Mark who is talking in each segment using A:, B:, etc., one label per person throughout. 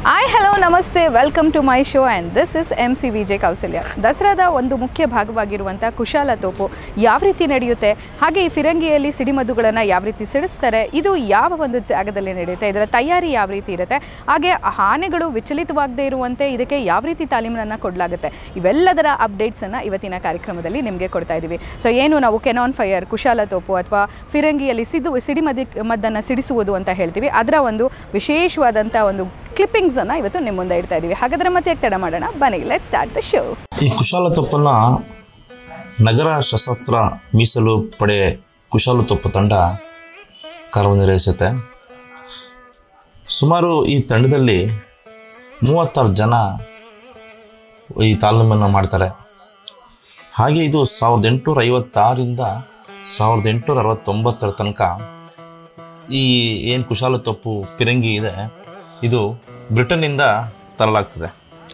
A: Hi hello ನಮಸ್ತೆ welcome to my show and this is M C V J Kousalya ದಸರಾದ ಒಂದು ಮುಖ್ಯ ಭಾಗವಾಗಿರುವಂಥ ಕುಶಾಲ ತೋಪು ಯಾವ ರೀತಿ ನಡೆಯುತ್ತೆ ಹಾಗೆ ಈ ಫಿರಂಗಿಯಲ್ಲಿ ಸಿಡಿಮದ್ದುಗಳನ್ನು ಯಾವ ರೀತಿ ಸಿಡಿಸ್ತಾರೆ ಇದು ಯಾವ ಒಂದು ಜಾಗದಲ್ಲಿ ನಡೆಯುತ್ತೆ ಇದರ ತಯಾರಿ ಯಾವ ರೀತಿ ಇರುತ್ತೆ ಹಾಗೆ ಆನೆಗಳು ವಿಚಲಿತವಾಗದೇ ಇರುವಂತೆ ಇದಕ್ಕೆ ಯಾವ ರೀತಿ ತಾಲೀಮನ್ನು ಕೊಡಲಾಗುತ್ತೆ ಇವೆಲ್ಲದರ ಅಪ್ಡೇಟ್ಸನ್ನು ಇವತ್ತಿನ ಕಾರ್ಯಕ್ರಮದಲ್ಲಿ ನಿಮಗೆ ಕೊಡ್ತಾ ಇದ್ದೀವಿ ಸೊ ಏನು ನಾವು ಕೆನಾನ್ ಫೈರ್ ಕುಶಾಲ ತೋಪು ಅಥವಾ ಫಿರಂಗಿಯಲ್ಲಿ ಸಿದು ಸಿಡಿಮದ್ದಿ ಮದ್ದನ್ನು ಸಿಡಿಸುವುದು ಅಂತ ಹೇಳ್ತೀವಿ ಅದರ ಒಂದು ವಿಶೇಷವಾದಂಥ ಒಂದು ಕ್ಲಿಪ್ಪಿಂಗ್ಸನ್ನು ಇವತ್ತು ನಿಮ್ಮ ಮುಂದೆ ಇಡ್ತಾ ಇದ್ದೀವಿ ಹಾಗಾದರೆ ಮತ್ತೆ ಯಾಕೆ ತಡ ಮಾಡೋಣ ಬನ್ನಿ ಲೆಟ್ ಸ್ಟಾರ್ಟ್ ದ ಶೋ
B: ಈ ಕುಶಾಲ ತೊಪ್ಪನ್ನ ನಗರ ಸಶಸ್ತ್ರ ಮೀಸಲು ಪಡೆ ಕುಶಾಲ ತೊಪ್ಪು ತಂಡ ಕಾರ್ಯನಿರ್ವಹಿಸುತ್ತೆ ಸುಮಾರು ಈ ತಂಡದಲ್ಲಿ ಮೂವತ್ತಾರು ಜನ ಈ ತಾಲೀಮನ್ನು ಮಾಡ್ತಾರೆ ಹಾಗೆ ಇದು ಸಾವಿರದ ಎಂಟುನೂರ ಐವತ್ತಾರರಿಂದ ಸಾವಿರದ ಎಂಟುನೂರ ಅರವತ್ತೊಂಬತ್ತರ ತನಕ ಈ ಏನು ಕುಶಾಲ ತೊಪ್ಪು ಪಿರಂಗಿ ಇದೆ ಇದು ಬ್ರಿಟನ್ನಿಂದ ತರಲಾಗ್ತದೆ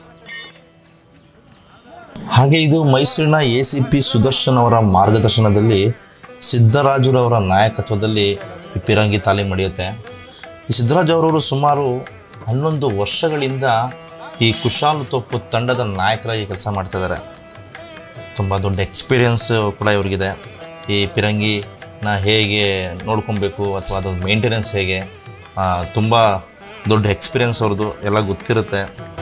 B: ಹಾಗೆ ಇದು ಮೈಸೂರಿನ ಎ ಸಿ ಪಿ ಸುದರ್ಶನ್ ಅವರ ಮಾರ್ಗದರ್ಶನದಲ್ಲಿ ಸಿದ್ದರಾಜುರವರ ನಾಯಕತ್ವದಲ್ಲಿ ಈ ಪಿರಂಗಿ ತಾಲೀಮು ನಡೆಯುತ್ತೆ ಈ ಸಿದ್ದರಾಜು ಅವರವರು ಸುಮಾರು ಹನ್ನೊಂದು ವರ್ಷಗಳಿಂದ ಈ ಕುಶಾಲ ತೊಪ್ಪು ತಂಡದ ನಾಯಕರಾಗಿ ಕೆಲಸ ಮಾಡ್ತಿದ್ದಾರೆ ತುಂಬ ದೊಡ್ಡ ಎಕ್ಸ್ಪೀರಿಯನ್ಸ್ ಕೂಡ ಇವ್ರಿಗಿದೆ ಈ ಪಿರಂಗಿನ ಹೇಗೆ ನೋಡ್ಕೊಬೇಕು ಅಥವಾ ಅದು ಮೇಂಟೆನೆನ್ಸ್ ಹೇಗೆ ತುಂಬ ದೊಡ್ಡ ಎಕ್ಸ್ಪೀರಿಯನ್ಸ್ ಅವ್ರದ್ದು ಎಲ್ಲ ಗೊತ್ತಿರುತ್ತೆ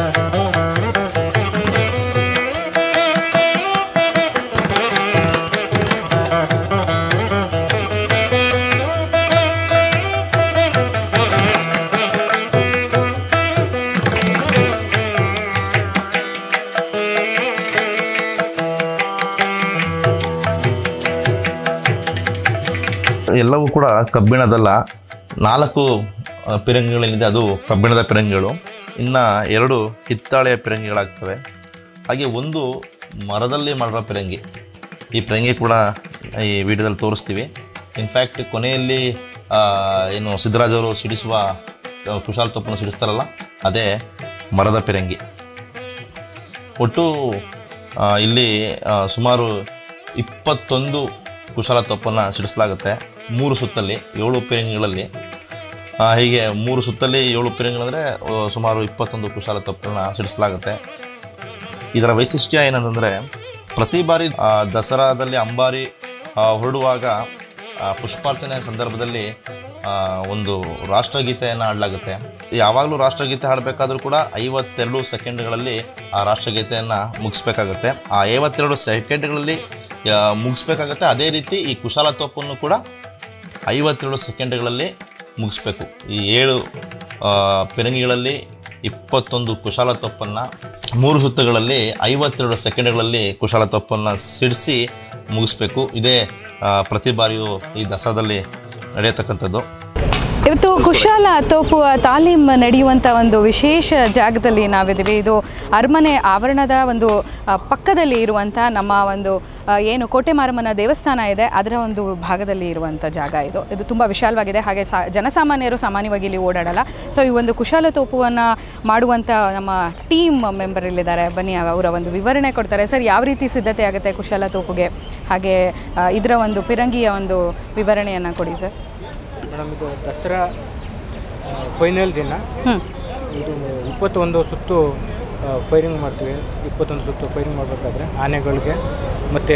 B: ಎಲ್ಲವೂ ಕೂಡ ಕಬ್ಬಿಣದಲ್ಲ ನಾಲ್ಕು ಆ, ಪಿರಂಗಿಗಳೇನಿದೆ ಅದು ಕಬ್ಬಿಣದ ಪಿರಂಗಿಗಳು ಇನ್ನು ಎರಡು ಹಿತ್ತಾಳೆಯ ಪಿರಂಗಿಗಳಾಗ್ತವೆ ಹಾಗೆ ಒಂದು ಮರದಲ್ಲಿ ಮಾಡಿರೋ ಪಿರಂಗಿ ಈ ಪಿರಂಗಿ ಕೂಡ ಈ ವಿಡಿಯೋದಲ್ಲಿ ತೋರಿಸ್ತೀವಿ ಇನ್ಫ್ಯಾಕ್ಟ್ ಕೊನೆಯಲ್ಲಿ ಆ, ಏನು ಸಿದ್ದರಾಜ್ ಅವರು ಸಿಡಿಸುವ ಆ, ಕುಶಾಲ ತೊಪ್ಪನ್ನು ಸಿಡಿಸ್ತಾರಲ್ಲ ಅದೇ ಮರದ ಪಿರಂಗಿ ಒಟ್ಟು ಆ, ಇಲ್ಲಿ ಆ, ಸುಮಾರು ಇಪ್ಪತ್ತೊಂದು ಕುಶಲ ತೊಪ್ಪನ್ನು ಸಿಡಿಸಲಾಗುತ್ತೆ ಮೂರು ಸುತ್ತಲ್ಲಿ ಏಳು ಪಿರಂಗಿಗಳಲ್ಲಿ ಆ, ಹೀಗೆ ಮೂರು ಸುತ್ತಲ್ಲಿ ಏಳು ಪಿರಂಗಿಗಳಂದರೆ ಸುಮಾರು ಇಪ್ಪತ್ತೊಂದು ಕುಶಾಲ ತೊಪ್ಪನ್ನು ಸಿಡಿಸಲಾಗುತ್ತೆ ಇದರ ವೈಶಿಷ್ಟ್ಯ ಏನಂತಂದರೆ ಪ್ರತಿ ಬಾರಿ ಆ, ದಸರಾದಲ್ಲಿ ಅಂಬಾರಿ ಆ, ಹೊರಡುವಾಗ ಆ, ಪುಷ್ಪಾರ್ಚನೆ ಸಂದರ್ಭದಲ್ಲಿ ಆ, ಒಂದು ರಾಷ್ಟ್ರಗೀತೆಯನ್ನು ಹಾಡಲಾಗುತ್ತೆ ಯಾವಾಗಲೂ ರಾಷ್ಟ್ರಗೀತೆ ಹಾಡಬೇಕಾದ್ರೂ ಕೂಡ ಐವತ್ತೆರಡು ಸೆಕೆಂಡ್ಗಳಲ್ಲಿ ಆ ರಾಷ್ಟ್ರಗೀತೆಯನ್ನು ಮುಗಿಸ್ಬೇಕಾಗತ್ತೆ ಆ ಐವತ್ತೆರಡು ಸೆಕೆಂಡ್ಗಳಲ್ಲಿ ಆ, ಮುಗಿಸ್ಬೇಕಾಗತ್ತೆ ಅದೇ ರೀತಿ ಈ ಕುಶಾಲ ತೋಪನ್ನು ಕೂಡ ಐವತ್ತೆರಡು ಸೆಕೆಂಡ್ಗಳಲ್ಲಿ ಮುಗಿಸ್ಬೇಕು ಈ ಏಳು ಆ, ಪಿರಂಗಿಗಳಲ್ಲಿ ಇಪ್ಪತ್ತೊಂದು ಕುಶಾಲ ತೊಪ್ಪನ್ನು ಮೂರು ಸುತ್ತುಗಳಲ್ಲಿ ಐವತ್ತೆರಡು ಸೆಕೆಂಡ್ಗಳಲ್ಲಿ ಕುಶಾಲ ತೊಪ್ಪನ್ನು ಸಿಡಿಸಿ ಮುಗಿಸ್ಬೇಕು ಇದೇ ಆ, ಪ್ರತಿ ಬಾರಿಯೂ ಈ ದಸರಾದಲ್ಲಿ ನಡೆಯತಕ್ಕಂಥದ್ದು
A: ಇವತ್ತು ಕುಶಾಲ ತೋಪು ತಾಲೀಮ್ ನಡೆಯುವಂಥ ಒಂದು ವಿಶೇಷ ಜಾಗದಲ್ಲಿ ನಾವಿದ್ದೀವಿ ಇದು ಅರಮನೆ ಆವರಣದ ಒಂದು ಆ, ಪಕ್ಕದಲ್ಲಿ ಇರುವಂಥ ನಮ್ಮ ಒಂದು ಆ, ಏನು ಕೋಟೆ ಮಾರಮ್ಮನ ದೇವಸ್ಥಾನ ಇದೆ ಅದರ ಒಂದು ಭಾಗದಲ್ಲಿ ಇರುವಂಥ ಜಾಗ ಇದು ಇದು ತುಂಬ ವಿಶಾಲವಾಗಿದೆ ಹಾಗೆ ಸಾ ಜನಸಾಮಾನ್ಯರು ಸಾಮಾನ್ಯವಾಗಿ ಇಲ್ಲಿ ಓಡಾಡಲ್ಲ ಸೊ ಈ ಒಂದು ಕುಶಾಲ ತೋಪುವನ್ನು ಮಾಡುವಂಥ ನಮ್ಮ ಟೀಮ್ ಮೆಂಬರ್ ಇಲ್ಲಿದ್ದಾರೆ ಬನ್ನಿ ಅವರ ಒಂದು ವಿವರಣೆ ಕೊಡ್ತಾರೆ ಸರ್ ಯಾವ ರೀತಿ ಸಿದ್ಧತೆ ಆಗುತ್ತೆ ಕುಶಾಲ ತೋಪುಗೆ ಹಾಗೆ ಆ, ಇದರ ಒಂದು ಪಿರಂಗಿಯ ಒಂದು ವಿವರಣೆಯನ್ನು ಕೊಡಿ ಸರ್
C: ಮೇಡಮ್ ಇದು ದಸರಾ ಫೈನಲ್ ದಿನ
A: ಹ್ಞೂ
C: ಇದು ಇಪ್ಪತ್ತೊಂದು ಸುತ್ತು ಫೈರಿಂಗ್ ಮಾಡ್ತೀವಿ ಇಪ್ಪತ್ತೊಂದು ಸುತ್ತು ಫೈರಿಂಗ್ ಮಾಡಬೇಕಾದ್ರೆ ಆನೆಗಳಿಗೆ ಮತ್ತು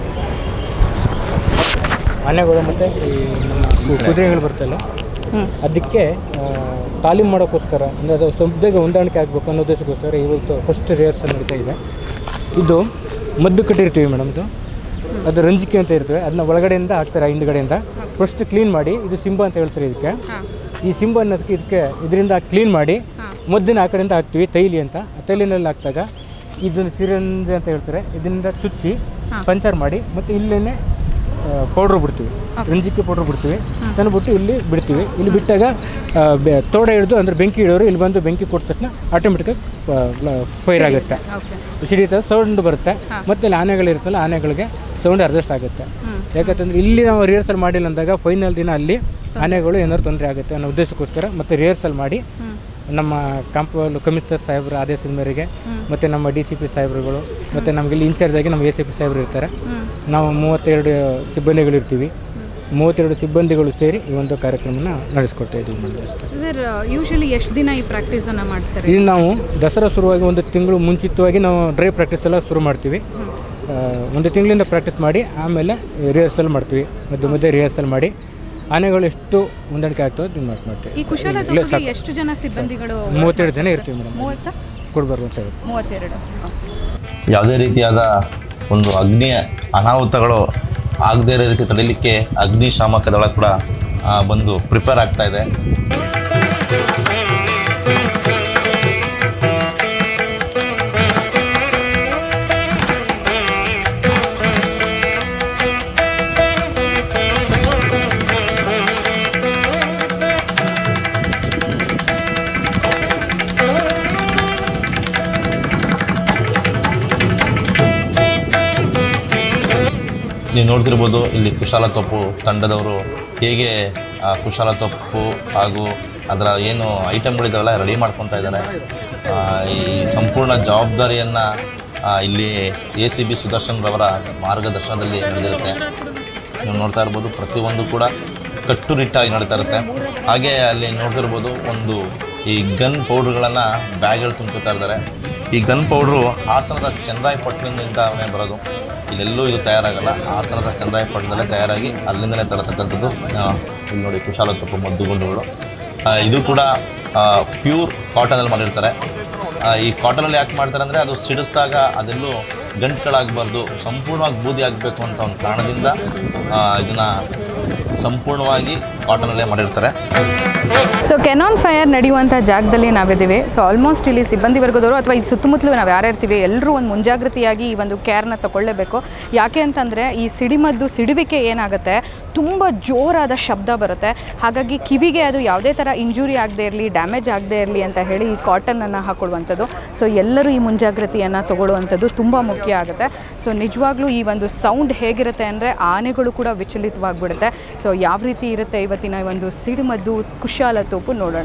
C: ಆನೆಗಳು ಮತ್ತು ಈ ನಮ್ಮ ಕು- ಕುದುರೆಗಳು ಬರ್ತಲ್ಲ
A: ಹ್ಞೂ
C: ಅದಕ್ಕೆ ಆ, ತಾಲೀಮ್ ಮಾಡೋಕ್ಕೋಸ್ಕರ ಅಂದರೆ ಅದು ಶಬ್ದಗೆ ಹೊಂದಾಣಿಕೆ ಆಗಬೇಕು ಅನ್ನೋ ಉದ್ದೇಶಕ್ಕೋಸ್ಕರ ಇವತ್ತು ಫಸ್ಟ್ ರಿಹರ್ಸಲ್ ನಡೀತಾ ಇದೆ ಇದು ಮದ್ದು ಕಟ್ಟಿರ್ತೀವಿ ಮೇಡಮ್ ಇದು ಅದು ರಂಜಿಕೆ ಅಂತ ಇರ್ತವೆ ಅದನ್ನ ಒಳಗಡೆಯಿಂದ ಹಾಕ್ತಾರೆ ಹಿಂದ್ಗಡೆಯಿಂದ ಫಸ್ಟ್ ಕ್ಲೀನ್ ಮಾಡಿ ಇದು ಸಿಂಬ ಅಂತ ಹೇಳ್ತಾರೆ ಇದಕ್ಕೆ ಈ ಸಿಂಬ ಅನ್ನೋದಕ್ಕೆ ಇದಕ್ಕೆ ಇದರಿಂದ ಕ್ಲೀನ್ ಮಾಡಿ ಮದ್ದಿನ ಆ ಕಡೆಯಿಂದ ಹಾಕ್ತೀವಿ ತೈಲಿ ಅಂತ ಆ ತೈಲಿನಲ್ಲಿ ಹಾಕಿದಾಗ ಇದನ್ನು ಸಿರಂಜಿ ಅಂತ ಹೇಳ್ತಾರೆ ಇದರಿಂದ ಚುಚ್ಚಿ ಪಂಚರ್ ಮಾಡಿ ಮತ್ತು ಇಲ್ಲೇ ಪೌಡ್ರ್ ಬಿಡ್ತೀವಿ ರಂಜಿಕೆ ಪೌಡ್ರ್ ಬಿಡ್ತೀವಿ ತಂದುಬಿಟ್ಟು ಇಲ್ಲಿ ಬಿಡ್ತೀವಿ ಇಲ್ಲಿ ಬಿಟ್ಟಾಗ ಆ, ಬೆ- ತೋಡ ಹಿಡಿದು ಅಂದರೆ ಬೆಂಕಿ ಹಿಡಿಯೋರು ಇಲ್ಲಿ ಬಂದು ಬೆಂಕಿ ಕೊಟ್ಟ ತಕ್ಷಣ ಆಟೋಮೆಟಿಕಾಗಿ ಫೈರ್ ಆಗುತ್ತೆ ಸಿಡಿತದೆ ಸೌಂಡ್ ಬರುತ್ತೆ ಮತ್ತು ಇಲ್ಲಿ ಆನೆಗಳಿರುತ್ತಲ್ಲ ಆನೆಗಳಿಗೆ ಸೌಂಡ್ ಅಡ್ಜಸ್ಟ್ ಆಗುತ್ತೆ ಯಾಕಂತಂದ್ರೆ ಇಲ್ಲಿ ನಾವು ರಿಹರ್ಸಲ್ ಮಾಡಿಲ್ಲ ಅಂದಾಗ ಫೈನಲ್ ದಿನ ಅಲ್ಲಿ ಆನೆಗಳು ಏನಾದ್ರು ತೊಂದರೆ ಆಗುತ್ತೆ ಅನ್ನೋ ಉದ್ದೇಶಕ್ಕೋಸ್ಕರ ಮತ್ತು ರಿಹರ್ಸಲ್ ಮಾಡಿ ನಮ್ಮ ಕಾಂಪೌಂಡ್ ಕಮಿಷನರ್ ಸಾಹೇಬರ ಆದೇಶದ ಮೇರೆಗೆ ಮತ್ತು ನಮ್ಮ ಡಿ ಸಿ ಪಿ ಸಾಹೇಬರುಗಳು ಮತ್ತು ನಮಗೆ ಇಲ್ಲಿ ಇನ್ಚಾರ್ಜ್ ಆಗಿ ನಮ್ಮ ಎ ಸಿ ಪಿ ಸಾಹೇಬರು ಇರ್ತಾರೆ ನಾವು ಮೂವತ್ತೆರಡು ಸಿಬ್ಬಂದಿಗಳಿರ್ತೀವಿ ಮೂವತ್ತೆರಡು ಸಿಬ್ಬಂದಿಗಳು ಸೇರಿ ಈ ಒಂದು ಕಾರ್ಯಕ್ರಮನ ನಡೆಸ್ಕೊಡ್ತಾ ಇದ್ದೀವಿ ಮೇಡಮ್ ಅಷ್ಟೇ
A: ಸರ್ ಯೂಶಲಿ ಎಷ್ಟು ದಿನ ಈ ಪ್ರಾಕ್ಟೀಸನ್ನು ಮಾಡ್ತಾರೆ
C: ಇದು ನಾವು ದಸರಾ ಶುರುವಾಗಿ ಒಂದು ತಿಂಗಳು ಮುಂಚಿತವಾಗಿ ನಾವು ಡ್ರೈ ಪ್ರಾಕ್ಟೀಸ್ ಎಲ್ಲ ಶುರು ಮಾಡ್ತೀವಿ ಆ, ಒಂದು ತಿಂಗಳಿಂದ ಪ್ರಾಕ್ಟೀಸ್ ಮಾಡಿ ಆಮೇಲೆ ರಿಹರ್ಸಲ್ ಮಾಡ್ತೀವಿ ಮಧ್ಯೆ ಮಧ್ಯೆ ರಿಹರ್ಸಲ್ ಮಾಡಿ ಆನೆಗಳು ಎಷ್ಟು ಹೊಂದಾಣಿಕೆ ಆಗ್ತವೆ ಅದನ್ನ ಮಾತು ಮಾಡ್ತೀವಿ
A: ಈ ಕುಶಾಲ
C: ಇಲ್ಲ, ಸಾಕು.
A: ಎಷ್ಟು ಜನ ಸಿಬ್ಬಂದಿಗಳು
C: ಮೂವತ್ತೆರಡು ಜನ ಇರ್ತೀವಿ ಮೇಡಮ್
A: ಮೂವತ್ತ
C: ಕೊಡ್ಬಾರ್ದು ಅಂತ ಹೇಳಿ
A: ಮೂವತ್ತೆರಡು
B: ಯಾವುದೇ ರೀತಿಯಾದ ಒಂದು ಅಗ್ನಿ ಅನಾಹುತಗಳು ಆಗದೇ ಇರೋ ರೀತಿ ತಡೀಲಿಕ್ಕೆ ಅಗ್ನಿಶಾಮಕ ದಳ ಕೂಡ ಆ, ಬಂದು ಪ್ರಿಪೇರ್ ಆಗ್ತಾ ಇದೆ ನೀವು ನೋಡ್ತಿರ್ಬೋದು ಇಲ್ಲಿ ಕುಶಾಲ ತೊಪ್ಪು ತಂಡದವರು ಹೇಗೆ ಆ ಕುಶಾಲ ತೊಪ್ಪು ಹಾಗೂ ಅದರ ಏನು ಐಟಮ್ಗಳಿದಾವಲ್ಲ ರೆಡಿ ಮಾಡ್ಕೊತಾ ಇದ್ದಾರೆ ಆ, ಈ ಸಂಪೂರ್ಣ ಜವಾಬ್ದಾರಿಯನ್ನು ಇಲ್ಲಿ ಎ ಸಿ ಬಿ ಸುದರ್ಶನ್ ರವರ ಮಾರ್ಗದರ್ಶನದಲ್ಲಿ ನಡೆದಿರುತ್ತೆ ನೀವು ನೋಡ್ತಾ ಇರ್ಬೋದು ಪ್ರತಿಯೊಂದು ಕೂಡ ಕಟ್ಟುನಿಟ್ಟಾಗಿ ನಡೀತಾ ಇರುತ್ತೆ ಹಾಗೆ ಅಲ್ಲಿ ನೋಡ್ತಿರ್ಬೋದು ಒಂದು ಈ ಗನ್ ಪೌಡ್ರ್ಗಳನ್ನು ಬ್ಯಾಗ್ಗಳು ತುಂಬ್ಕೊತಾ ಇದ್ದಾರೆ ಈ ಗನ್ ಪೌಡ್ರು ಹಾಸನದ ಚಂದ್ರಾಯಪಟ್ಟಣದಿಂದನೇ ಬರೋದು ಇಲ್ಲೆಲ್ಲೂ ಇದು ತಯಾರಾಗಲ್ಲ ಹಾಸನದ ಚಂದ್ರಾಯಪಟ್ಟಣದಲ್ಲೇ ತಯಾರಾಗಿ ಅಲ್ಲಿಂದಲೇ ತರತಕ್ಕಂಥದ್ದು ಆ, ಇಲ್ಲಿ ನೋಡಿ ಕುಶಾಲ ತಪ್ಪು ಮದ್ದುಗುಂಡುಗಳು ಆ, ಇದು ಕೂಡ ಪ್ಯೂರ್ ಕಾಟನಲ್ಲಿ ಮಾಡಿರ್ತಾರೆ ಆ, ಈ ಕಾಟನಲ್ಲಿ ಯಾಕೆ ಮಾಡ್ತಾರೆ ಅಂದರೆ ಅದು ಸಿಡಿಸಿದಾಗ ಅದೆಲ್ಲೂ ಗಂಟುಗಳಾಗಬಾರ್ದು ಸಂಪೂರ್ಣವಾಗಿ ಬೂದಿ ಆಗಬೇಕು ಅಂತ ಒಂದು ಕಾರಣದಿಂದ ಇದನ್ನು ಸಂಪೂರ್ಣವಾಗಿ ಕಾಟನಲ್ಲೇ ಮಾಡಿರ್ತಾರೆ
A: ಸೊ ಕೆನಾನ್ ಫೈರ್ ನಡೆಯುವಂಥ ಜಾಗದಲ್ಲಿ ನಾವಿದ್ದೀವಿ ಸೊ ಆಲ್ಮೋಸ್ಟ್ ಇಲ್ಲಿ ಸಿಬ್ಬಂದಿ ವರ್ಗದವರು ಅಥವಾ ಈ ಸುತ್ತಮುತ್ತಲು ನಾವು ಯಾರು ಇರ್ತೀವಿ ಎಲ್ಲರೂ ಒಂದು ಮುಂಜಾಗ್ರತೆಯಾಗಿ ಈ ಒಂದು ಕೇರ್ನ ತಗೊಳ್ಳೇಬೇಕು ಯಾಕೆ ಅಂತಂದರೆ ಈ ಸಿಡಿಮದ್ದು ಸಿಡುವಿಕೆ ಏನಾಗುತ್ತೆ ತುಂಬ ಜೋರಾದ ಶಬ್ದ ಬರುತ್ತೆ ಹಾಗಾಗಿ ಕಿವಿಗೆ ಅದು ಯಾವುದೇ ಥರ ಇಂಜುರಿ ಆಗದೆ ಇರಲಿ ಡ್ಯಾಮೇಜ್ ಆಗದೆ ಇರಲಿ ಅಂತ ಹೇಳಿ ಈ ಕಾಟನನ್ನು ಹಾಕೊಳ್ಳುವಂಥದ್ದು ಸೊ ಎಲ್ಲರೂ ಈ ಮುಂಜಾಗ್ರತೆಯನ್ನು ತಗೊಳ್ಳುವಂಥದ್ದು ತುಂಬ ಮುಖ್ಯ ಆಗುತ್ತೆ ಸೊ ನಿಜವಾಗ್ಲೂ ಈ ಒಂದು ಸೌಂಡ್ ಹೇಗಿರುತ್ತೆ ಅಂದರೆ ಆನೆಗಳು ಕೂಡ ವಿಚಲಿತವಾಗಿಬಿಡುತ್ತೆ ಸೊ ಯಾವ ರೀತಿ ಇರುತ್ತೆ ಇವತ್ತಿನ ಈ ಒಂದು ಸಿಡಿಮದ್ದು ಕುಶಾಲ ತೋಪು ನೋಡೋಣ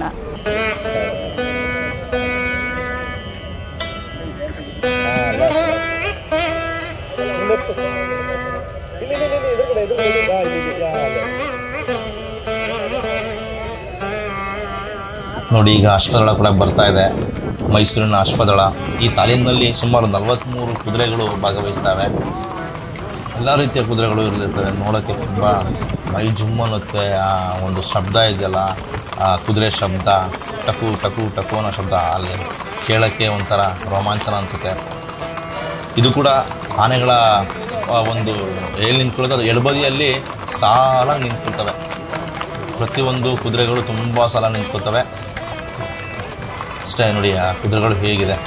B: ನೋಡಿ ಈಗ ಅಶ್ವದಳ ಕೂಡ ಬರ್ತಾ ಇದೆ ಮೈಸೂರಿನ ಅಶ್ವದಳ ಈ ತಾಲೀಮಿನಲ್ಲಿ ಸುಮಾರು ನಲವತ್ತ್ಮೂರು ಕುದುರೆಗಳು ಭಾಗವಹಿಸ್ತವೆ ಎಲ್ಲ ರೀತಿಯ ಕುದುರೆಗಳು ಇರಲಿರ್ತವೆ ನೋಡೋಕ್ಕೆ ತುಂಬ ಮೈ ಜುಮ್ ಅನ್ನುತ್ತೆ ಆ ಒಂದು ಶಬ್ದ ಇದೆಯಲ್ಲ ಆ ಕುದುರೆ ಶಬ್ದ ಟಕು ಟಕು ಟಕು ಅನ್ನೋ ಶಬ್ದ ಅಲ್ಲಿ ಕೇಳೋಕ್ಕೆ ಒಂಥರ ರೋಮಾಂಚನ ಅನಿಸುತ್ತೆ ಇದು ಕೂಡ ಆನೆಗಳ ಆ, ಒಂದು ಎಲ್ಲಿ ನಿಂತ್ಕೊಳ್ಳುತ್ತೆ ಅದು ಎಡಬದಿಯಲ್ಲಿ ಸಾಲಾಗಿ ನಿಂತ್ಕೊಳ್ತವೆ ಪ್ರತಿಯೊಂದು ಕುದುರೆಗಳು ತುಂಬ ಸಲ ನಿಂತ್ಕೊಳ್ತವೆ ಅಷ್ಟೇ ನೋಡಿ ಆ ಕುದುರೆಗಳು ಹೇಗಿದೆ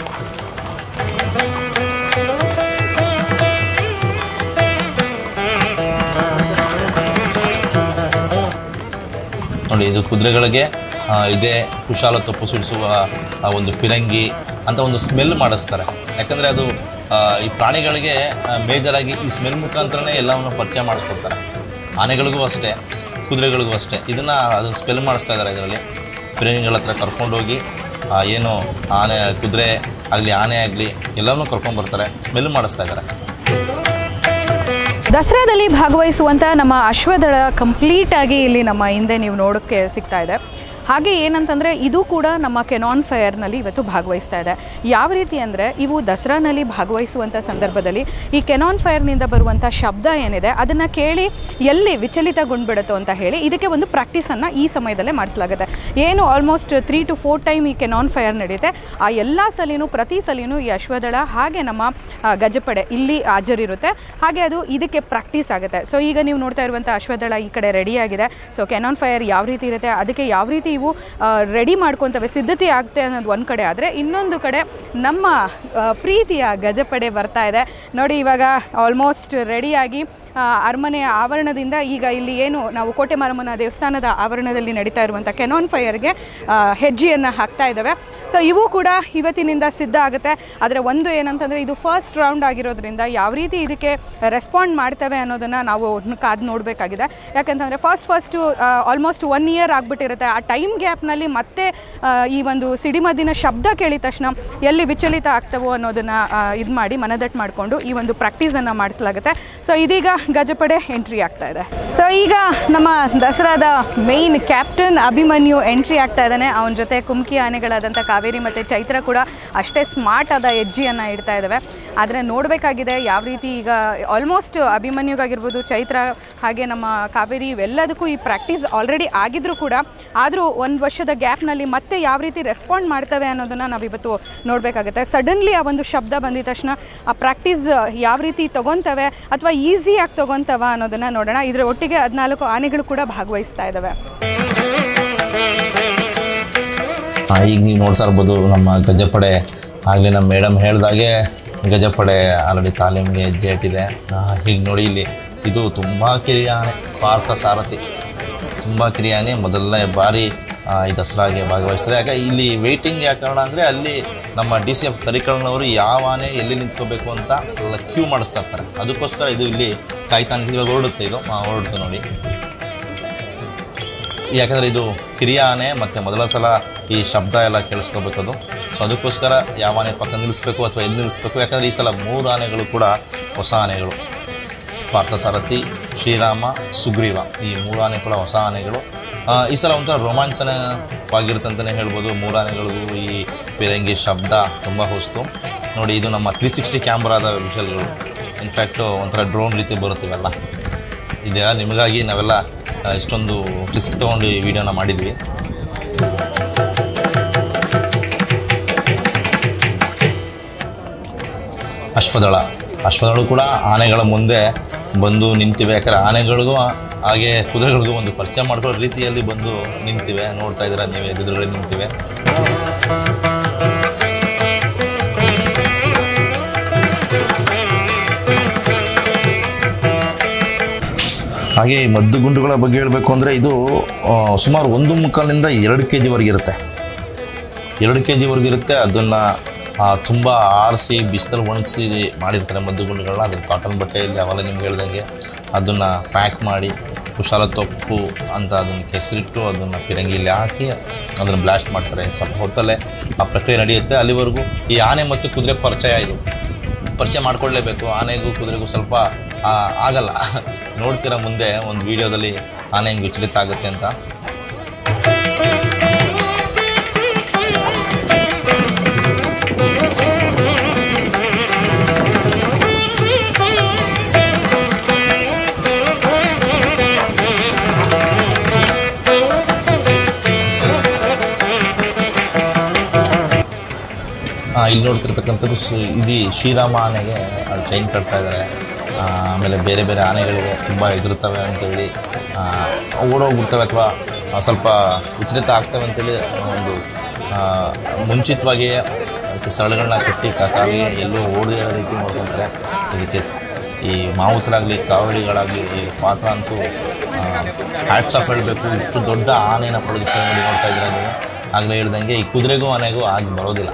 B: ನೋಡಿ ಇದು ಕುದುರೆಗಳಿಗೆ ಆ, ಇದೇ ಕುಶಾಲ ತೊಪ್ಪು ಸಿಡಿಸುವ ಆ ಒಂದು ಪಿರಂಗಿ ಅಂತ ಒಂದು ಸ್ಮೆಲ್ ಮಾಡಿಸ್ತಾರೆ ಯಾಕಂದರೆ ಅದು ಆ, ಈ ಪ್ರಾಣಿಗಳಿಗೆ ಮೇಜರಾಗಿ ಈ ಸ್ಮೆಲ್ ಮುಖಾಂತರನೇ ಎಲ್ಲವನ್ನು ಪರಿಚಯ ಮಾಡಿಸ್ಕೊಡ್ತಾರೆ ಆನೆಗಳಿಗೂ ಅಷ್ಟೇ ಕುದುರೆಗಳಿಗೂ ಅಷ್ಟೇ ಇದನ್ನು ಅದು ಸ್ಮೆಲ್ ಮಾಡಿಸ್ತಾ ಇದ್ದಾರೆ ಇದರಲ್ಲಿ ಪಿರಂಗಿಗಳ ಹತ್ರ ಕರ್ಕೊಂಡೋಗಿ ಆ, ಏನು ಆನೆ ಕುದುರೆ ಆಗಲಿ ಆನೆ ಆಗಲಿ ಎಲ್ಲವನ್ನೂ ಕರ್ಕೊಂಡ್ಬರ್ತಾರೆ ಸ್ಮೆಲ್ ಮಾಡಿಸ್ತಾ ಇದ್ದಾರೆ
A: ದಸರಾದಲ್ಲಿ ಭಾಗವಹಿಸುವಂಥ ನಮ್ಮ ಅಶ್ವದಳ ಕಂಪ್ಲೀಟಾಗಿ ಇಲ್ಲಿ ನಮ್ಮ ಹಿಂದೆ ನೀವು ನೋಡೋಕ್ಕೆ ಸಿಗ್ತಾ ಇದೆ ಹಾಗೆ ಏನಂತಂದರೆ ಇದು ಕೂಡ ನಮ್ಮ ಕೆನಾನ್ ಫೈರ್ನಲ್ಲಿ ಇವತ್ತು ಭಾಗವಹಿಸ್ತಾ ಇದೆ ಯಾವ ರೀತಿ ಅಂದರೆ ಇವು ದಸರಾನಲ್ಲಿ ಭಾಗವಹಿಸುವಂಥ ಸಂದರ್ಭದಲ್ಲಿ ಈ ಕೆನಾನ್ ಫೈರ್ನಿಂದ ಬರುವಂಥ ಶಬ್ದ ಏನಿದೆ ಅದನ್ನು ಕೇಳಿ ಎಲ್ಲಿ ವಿಚಲಿತಗೊಂಡ್ಬಿಡುತ್ತೋ ಅಂತ ಹೇಳಿ ಇದಕ್ಕೆ ಒಂದು ಪ್ರಾಕ್ಟೀಸನ್ನು ಈ ಸಮಯದಲ್ಲೇ ಮಾಡಿಸಲಾಗುತ್ತೆ ಏನು almost three two four time ಈ ಕೆನಾನ್ ಫೈರ್ ನಡೆಯುತ್ತೆ ಆ ಎಲ್ಲ ಸಲಿನೂ ಪ್ರತಿ ಸಲಿನೂ ಈ ಅಶ್ವದಳ ಹಾಗೆ ನಮ್ಮ ಆ, ಗಜಪಡೆ ಇಲ್ಲಿ ಹಾಜರಿರುತ್ತೆ ಹಾಗೆ ಅದು ಇದಕ್ಕೆ ಪ್ರಾಕ್ಟೀಸ್ ಆಗುತ್ತೆ ಸೊ ಈಗ ನೀವು ನೋಡ್ತಾ ಇರುವಂಥ ಅಶ್ವದಳ ಈ ಕಡೆ ರೆಡಿಯಾಗಿದೆ ಸೊ ಕೆನಾನ್ ಫೈರ್ ಯಾವ ರೀತಿ ಇರುತ್ತೆ ಅದಕ್ಕೆ ಯಾವ ರೀತಿ ಇವು ರೆಡಿ ಮಾಡ್ಕೊತವೆ ಸಿದ್ಧತೆ ಆಗುತ್ತೆ ಅನ್ನೋದು ಒಂದು ಕಡೆ ಆದರೆ ಇನ್ನೊಂದು ಕಡೆ ನಮ್ಮ ಆ, ಪ್ರೀತಿಯ ಗಜಪಡೆ ಬರ್ತಾ ಇದೆ ನೋಡಿ ಇವಾಗ ಆಲ್ಮೋಸ್ಟ್ ರೆಡಿಯಾಗಿ ಆ, ಅರಮನೆಯ ಆವರಣದಿಂದ ಈಗ ಇಲ್ಲಿ ಏನು ನಾವು ಕೋಟೆ ಮಾರಮ್ಮನ ದೇವಸ್ಥಾನದ ಆವರಣದಲ್ಲಿ ನಡೀತಾ ಇರುವಂಥ ಕೆನಾನ್ ಫೈರ್ಗೆ ಹೆಜ್ಜೆಯನ್ನು ಹಾಕ್ತಾ ಇದ್ದಾವೆ ಸೊ ಇವು ಕೂಡ ಇವತ್ತಿನಿಂದ ಸಿದ್ಧ ಆಗುತ್ತೆ ಆದರೆ ಒಂದು ಏನಂತಂದರೆ ಇದು ಫಸ್ಟ್ ರೌಂಡ್ ಆಗಿರೋದ್ರಿಂದ ಯಾವ ರೀತಿ ಇದಕ್ಕೆ ರೆಸ್ಪಾಂಡ್ ಮಾಡ್ತವೆ ಅನ್ನೋದನ್ನು ನಾವು ಕಾದು ನೋಡಬೇಕಾಗಿದೆ ಯಾಕಂತಂದರೆ first first almost one year ಆಗಿಬಿಟ್ಟಿರುತ್ತೆ ಆ ಟೈಮ್ ಗ್ಯಾಪ್ನಲ್ಲಿ ಮತ್ತೆ ಆ, ಈ ಒಂದು ಸಿಡಿಮದ್ದಿನ ಶಬ್ದ ಕೇಳಿದ ತಕ್ಷಣ ಎಲ್ಲಿ ವಿಚಲಿತ ಆಗ್ತವೋ ಅನ್ನೋದನ್ನು ಇದು ಮಾಡಿ ಮನದಟ್ಟು ಮಾಡಿಕೊಂಡು ಈ ಒಂದು ಪ್ರಾಕ್ಟೀಸನ್ನು ಮಾಡಿಸಲಾಗುತ್ತೆ ಸೊ ಇದೀಗ ಗಜಪಡೆ ಎಂಟ್ರಿ ಆಗ್ತಾ ಇದೆ ಸೊ ಈಗ ನಮ್ಮ ದಸರಾದ ಮೇಯ್ನ್ ಕ್ಯಾಪ್ಟನ್ ಅಭಿಮನ್ಯು ಎಂಟ್ರಿ ಆಗ್ತಾ ಇದ್ದಾನೆ ಅವನ ಜೊತೆ ಕುಮ್ಕಿ ಆನೆಗಳಾದಂಥ ಕಾವೇರಿ ಮತ್ತು ಚೈತ್ರ ಕೂಡ ಅಷ್ಟೇ ಸ್ಮಾರ್ಟ್ ಆದ ಹೆಜ್ಜೆಯನ್ನು ಇಡ್ತಾ ಇದ್ದಾವೆ ಆದರೆ ನೋಡಬೇಕಾಗಿದೆ ಯಾವ ರೀತಿ ಈಗ ಆಲ್ಮೋಸ್ಟ್ ಅಭಿಮನ್ಯುಗಾಗಿರ್ಬೋದು ಚೈತ್ರ ಹಾಗೆ ನಮ್ಮ ಕಾವೇರಿ ಇವೆಲ್ಲದಕ್ಕೂ ಈ ಪ್ರಾಕ್ಟೀಸ್ ಆಲ್ರೆಡಿ ಆಗಿದ್ರು ಕೂಡ ಆದರೂ ಒಂದು ವರ್ಷದ ಗ್ಯಾಪ್ನಲ್ಲಿ ಮತ್ತೆ ಯಾವ ರೀತಿ ರೆಸ್ಪಾಂಡ್ ಮಾಡ್ತವೆ ಅನ್ನೋದನ್ನು ನಾವಿವತ್ತು ನೋಡಬೇಕಾಗುತ್ತೆ ಸಡನ್ಲಿ ಆ ಒಂದು ಶಬ್ದ ಬಂದಿದ ತಕ್ಷಣ ಆ ಪ್ರಾಕ್ಟೀಸ್ ಯಾವ ರೀತಿ ತೊಗೊತವೆ ಅಥವಾ ಈಸಿಯಾಗಿ ತೊಗೊತವ ಅನ್ನೋದನ್ನು ನೋಡೋಣ ಇದರ ಒಟ್ಟಿಗೆ ಹದಿನಾಲ್ಕು ಆನೆಗಳು ಕೂಡ ಭಾಗವಹಿಸ್ತಾ ಇದ್ದಾವೆ
B: ಆ, ಈಗ ನೀವು ನೋಡ್ತಾ ಇರ್ಬೋದು ನಮ್ಮ ಗಜಪಡೆ ಆಗಲೇ ನಮ್ಮ ಮೇಡಮ್ ಹೇಳ್ದಾಗೆ ಗಜಪಡೆ ಆಲ್ರೆಡಿ ತಾಲೀಮ್ಗೆ ಹೆಜ್ಜೆ ಇಟ್ಟಿದೆ ಹೀಗೆ ನೋಡಿ ಇಲ್ಲಿ ಇದು ತುಂಬ ಕಿರಿಯ ಆನೆ ಪಾರ್ಥ ಸಾರಥಿ ತುಂಬ ಕಿರಿಯ ಆನೆ ಮೊದಲನೇ ಬಾರಿ ಆ, ಈ ದಸರಾಗೆ ಭಾಗವಹಿಸ್ತದೆ ಯಾಕೆ ಇಲ್ಲಿ ವೆಯ್ಟಿಂಗ್ ಯಾಕೆ ಕಾರಣ ಅಂದರೆ ಅಲ್ಲಿ ನಮ್ಮ ಡಿ ಸಿ ಎಫ್ ಕರಿಕಲ್ನವರು ಯಾವ ಆನೆ ಎಲ್ಲಿ ನಿಂತ್ಕೋಬೇಕು ಅಂತ ಎಲ್ಲ ಕ್ಯೂ ಮಾಡಿಸ್ತಾ ಇರ್ತಾರೆ ಅದಕ್ಕೋಸ್ಕರ ಇದು ಇಲ್ಲಿ ಕಾಯ್ತಾ ನಿಂತಿದೆ. ಇವಾಗ ಹೊರಡುತ್ತೆ ಇದು ಆ, ಹೊರಡ್ತು ನೋಡಿ ಯಾಕಂದರೆ ಇದು ಕಿರಿಯ ಆನೆ ಮತ್ತು ಮೊದಲ ಸಲ ಈ ಶಬ್ದ ಎಲ್ಲ ಕೇಳಿಸ್ಕೋಬೇಕು ಅದು ಸೊ ಅದಕ್ಕೋಸ್ಕರ ಯಾವ ಆನೆ ಪಕ್ಕ ನಿಲ್ಲಿಸ್ಬೇಕು ಅಥವಾ ಎಲ್ಲಿ ನಿಲ್ಲಿಸ್ಬೇಕು ಯಾಕಂದರೆ ಈ ಸಲ ಮೂರು ಆನೆಗಳು ಕೂಡ ಹೊಸ ಆನೆಗಳು ಪಾರ್ಥಸಾರಥಿ ಶ್ರೀರಾಮ ಸುಗ್ರೀವ ಈ ಮೂರು ಆನೆ ಕೂಡ ಹೊಸ ಆನೆಗಳು ಆ, ಈ ಸಲ ಒಂಥರ ರೋಮಾಂಚನವಾಗಿರುತ್ತೆ ಅಂತಲೇ ಹೇಳ್ಬೋದು ಮೂರು ಆನೆಗಳಿಗೂ ಈ ಪಿರಂಗಿ ಶಬ್ದ ತುಂಬ ಹೊಸ್ತು ನೋಡಿ ಇದು ನಮ್ಮ ತ್ರೀ ಸಿಕ್ಸ್ಟಿ ಕ್ಯಾಮ್ರಾದ ವಿಷಲ್ಗಳು ಇನ್ಫ್ಯಾಕ್ಟು ಒಂಥರ ಡ್ರೋನ್ ರೀತಿ ಬರುತ್ತೀವಲ್ಲ ಇದೆ ನಿಮಗಾಗಿ ನಾವೆಲ್ಲ ಆ, ಇಷ್ಟೊಂದು ರಿಸ್ಕ್ ತೊಗೊಂಡು ಈ ವಿಡಿಯೋನ ಮಾಡಿದ್ವಿ ಅಶ್ವದಳ ಅಶ್ವದಳು ಕೂಡ ಆನೆಗಳ ಮುಂದೆ ಬಂದು ನಿಂತಿವೆ ಯಾಕಂದರೆ ಆನೆಗಳಿಗೂ ಹಾಗೆ ಕುದುರೆಗಳಿಗೂ ಒಂದು ಪರಿಚಯ ಮಾಡ್ಕೊಳ್ಳೋ ರೀತಿಯಲ್ಲಿ ಬಂದು ನಿಂತಿವೆ ನೋಡ್ತಾ ಇದ್ದೀರಾ ನೀವು ಎದುರುಗಡೆ ನಿಂತಿವೆ ಹಾಗೆ ಈ ಮದ್ದು ಗುಂಡುಗಳ ಬಗ್ಗೆ ಹೇಳಬೇಕು ಅಂದರೆ ಇದು ಆ, ಸುಮಾರು ಒಂದು ಮುಕ್ಕಾಲಿಂದ ಎರಡು ಕೆ ಜಿವರೆಗೆ ಇರುತ್ತೆ ಎರಡು ಕೆ ಜಿವರೆಗೆ ಇರುತ್ತೆ ಅದನ್ನು ತುಂಬ ಆರಿಸಿ ಬಿಸಿಲಲ್ಲಿ ಒಣಗಿಸಿ ಮಾಡಿರ್ತಾರೆ ಮದ್ದು ಗುಂಡುಗಳನ್ನ ಅದನ್ನು ಕಾಟನ್ ಬಟ್ಟೆಯಲ್ಲಿ ಅವೆಲ್ಲ ನಿಮ್ಗೆ ಹೇಳ್ದಂಗೆ ಅದನ್ನು ಪ್ಯಾಕ್ ಮಾಡಿ ಕುಶಾಲ ತೊಪ್ಪು ಅಂತ ಅದನ್ನು ಕೆಸರಿಟ್ಟು ಅದನ್ನು ಪಿರಂಗಿಲಿ ಹಾಕಿ ಅದನ್ನು ಬ್ಲಾಸ್ಟ್ ಮಾಡ್ತಾರೆ ಸ್ವಲ್ಪ ಹೊತ್ತಲ್ಲೇ ಆ ಪ್ರಕ್ರಿಯೆ ನಡೆಯುತ್ತೆ ಅಲ್ಲಿವರೆಗೂ ಈ ಆನೆ ಮತ್ತು ಕುದುರೆ ಪರಿಚಯ ಇದು ಪರಿಚಯ ಮಾಡ್ಕೊಳ್ಳೇಬೇಕು ಆನೆಗೂ ಕುದುರೆಗೂ ಸ್ವಲ್ಪ ಆ, ಆಗಲ್ಲ ನೋಡ್ತೀರಾ ಮುಂದೆ ಒಂದು ವಿಡಿಯೋದಲ್ಲಿ ಆನೆ ಹೆಂಗೆ ವಿಚಲಿತ ಆಗುತ್ತೆ ಅಂತ ಆ, ಇಲ್ಲಿ ನೋಡ್ತಿರ್ತಕ್ಕಂಥದ್ದು ಸು ಇದು ಶ್ರೀರಾಮ ಆನೆಗೆ ಅಲ್ಲಿ ಚೈನ್ ಕಟ್ತಾ ಇದ್ದಾರೆ ಆ, ಆಮೇಲೆ ಬೇರೆ ಬೇರೆ ಆನೆಗಳಿಗೆ ತುಂಬ ಹೆದರುತ್ತವೆ ಅಂತೇಳಿ ಆ, ಓಡೋಗ್ಬಿಡ್ತವೆ ಅಥವಾ ಸ್ವಲ್ಪ ಉಚಿತ ಆಗ್ತವೆ ಅಂತೇಳಿ ಒಂದು ಆ, ಮುಂಚಿತವಾಗಿಯೇ ಅದಕ್ಕೆ ಸರಳುಗಳನ್ನ ಕಟ್ಟಿ ಕ- ಕಾಲಿಗೆ ಎಲ್ಲೂ ಓಡದೇ ರೀತಿ ಮಾಡ್ಕೊತಾರೆ ಇದಕ್ಕೆ ಈ ಮಾವುತರಾಗಲಿ ಕಾವಡಿಗಳಾಗಲಿ ಈ ಪಾತ್ರ ಅಂತೂ ಹ್ಯಾಟ್ಸ್ ಆಫ್ ಹೇಳಬೇಕು ಇಷ್ಟು ದೊಡ್ಡ ಆನೆನ ಪಳಗಿಸ್ತಾರೆ ನೋಡಿ ನೋಡ್ತಾ ಇದ್ದೀರಾ ನೀವು ಆಗಲೇ ಹೇಳ್ದಂಗೆ ಈ ಕುದುರೆಗೂ ಆನೆಗೂ ಆಗಿ ಬರೋದಿಲ್ಲ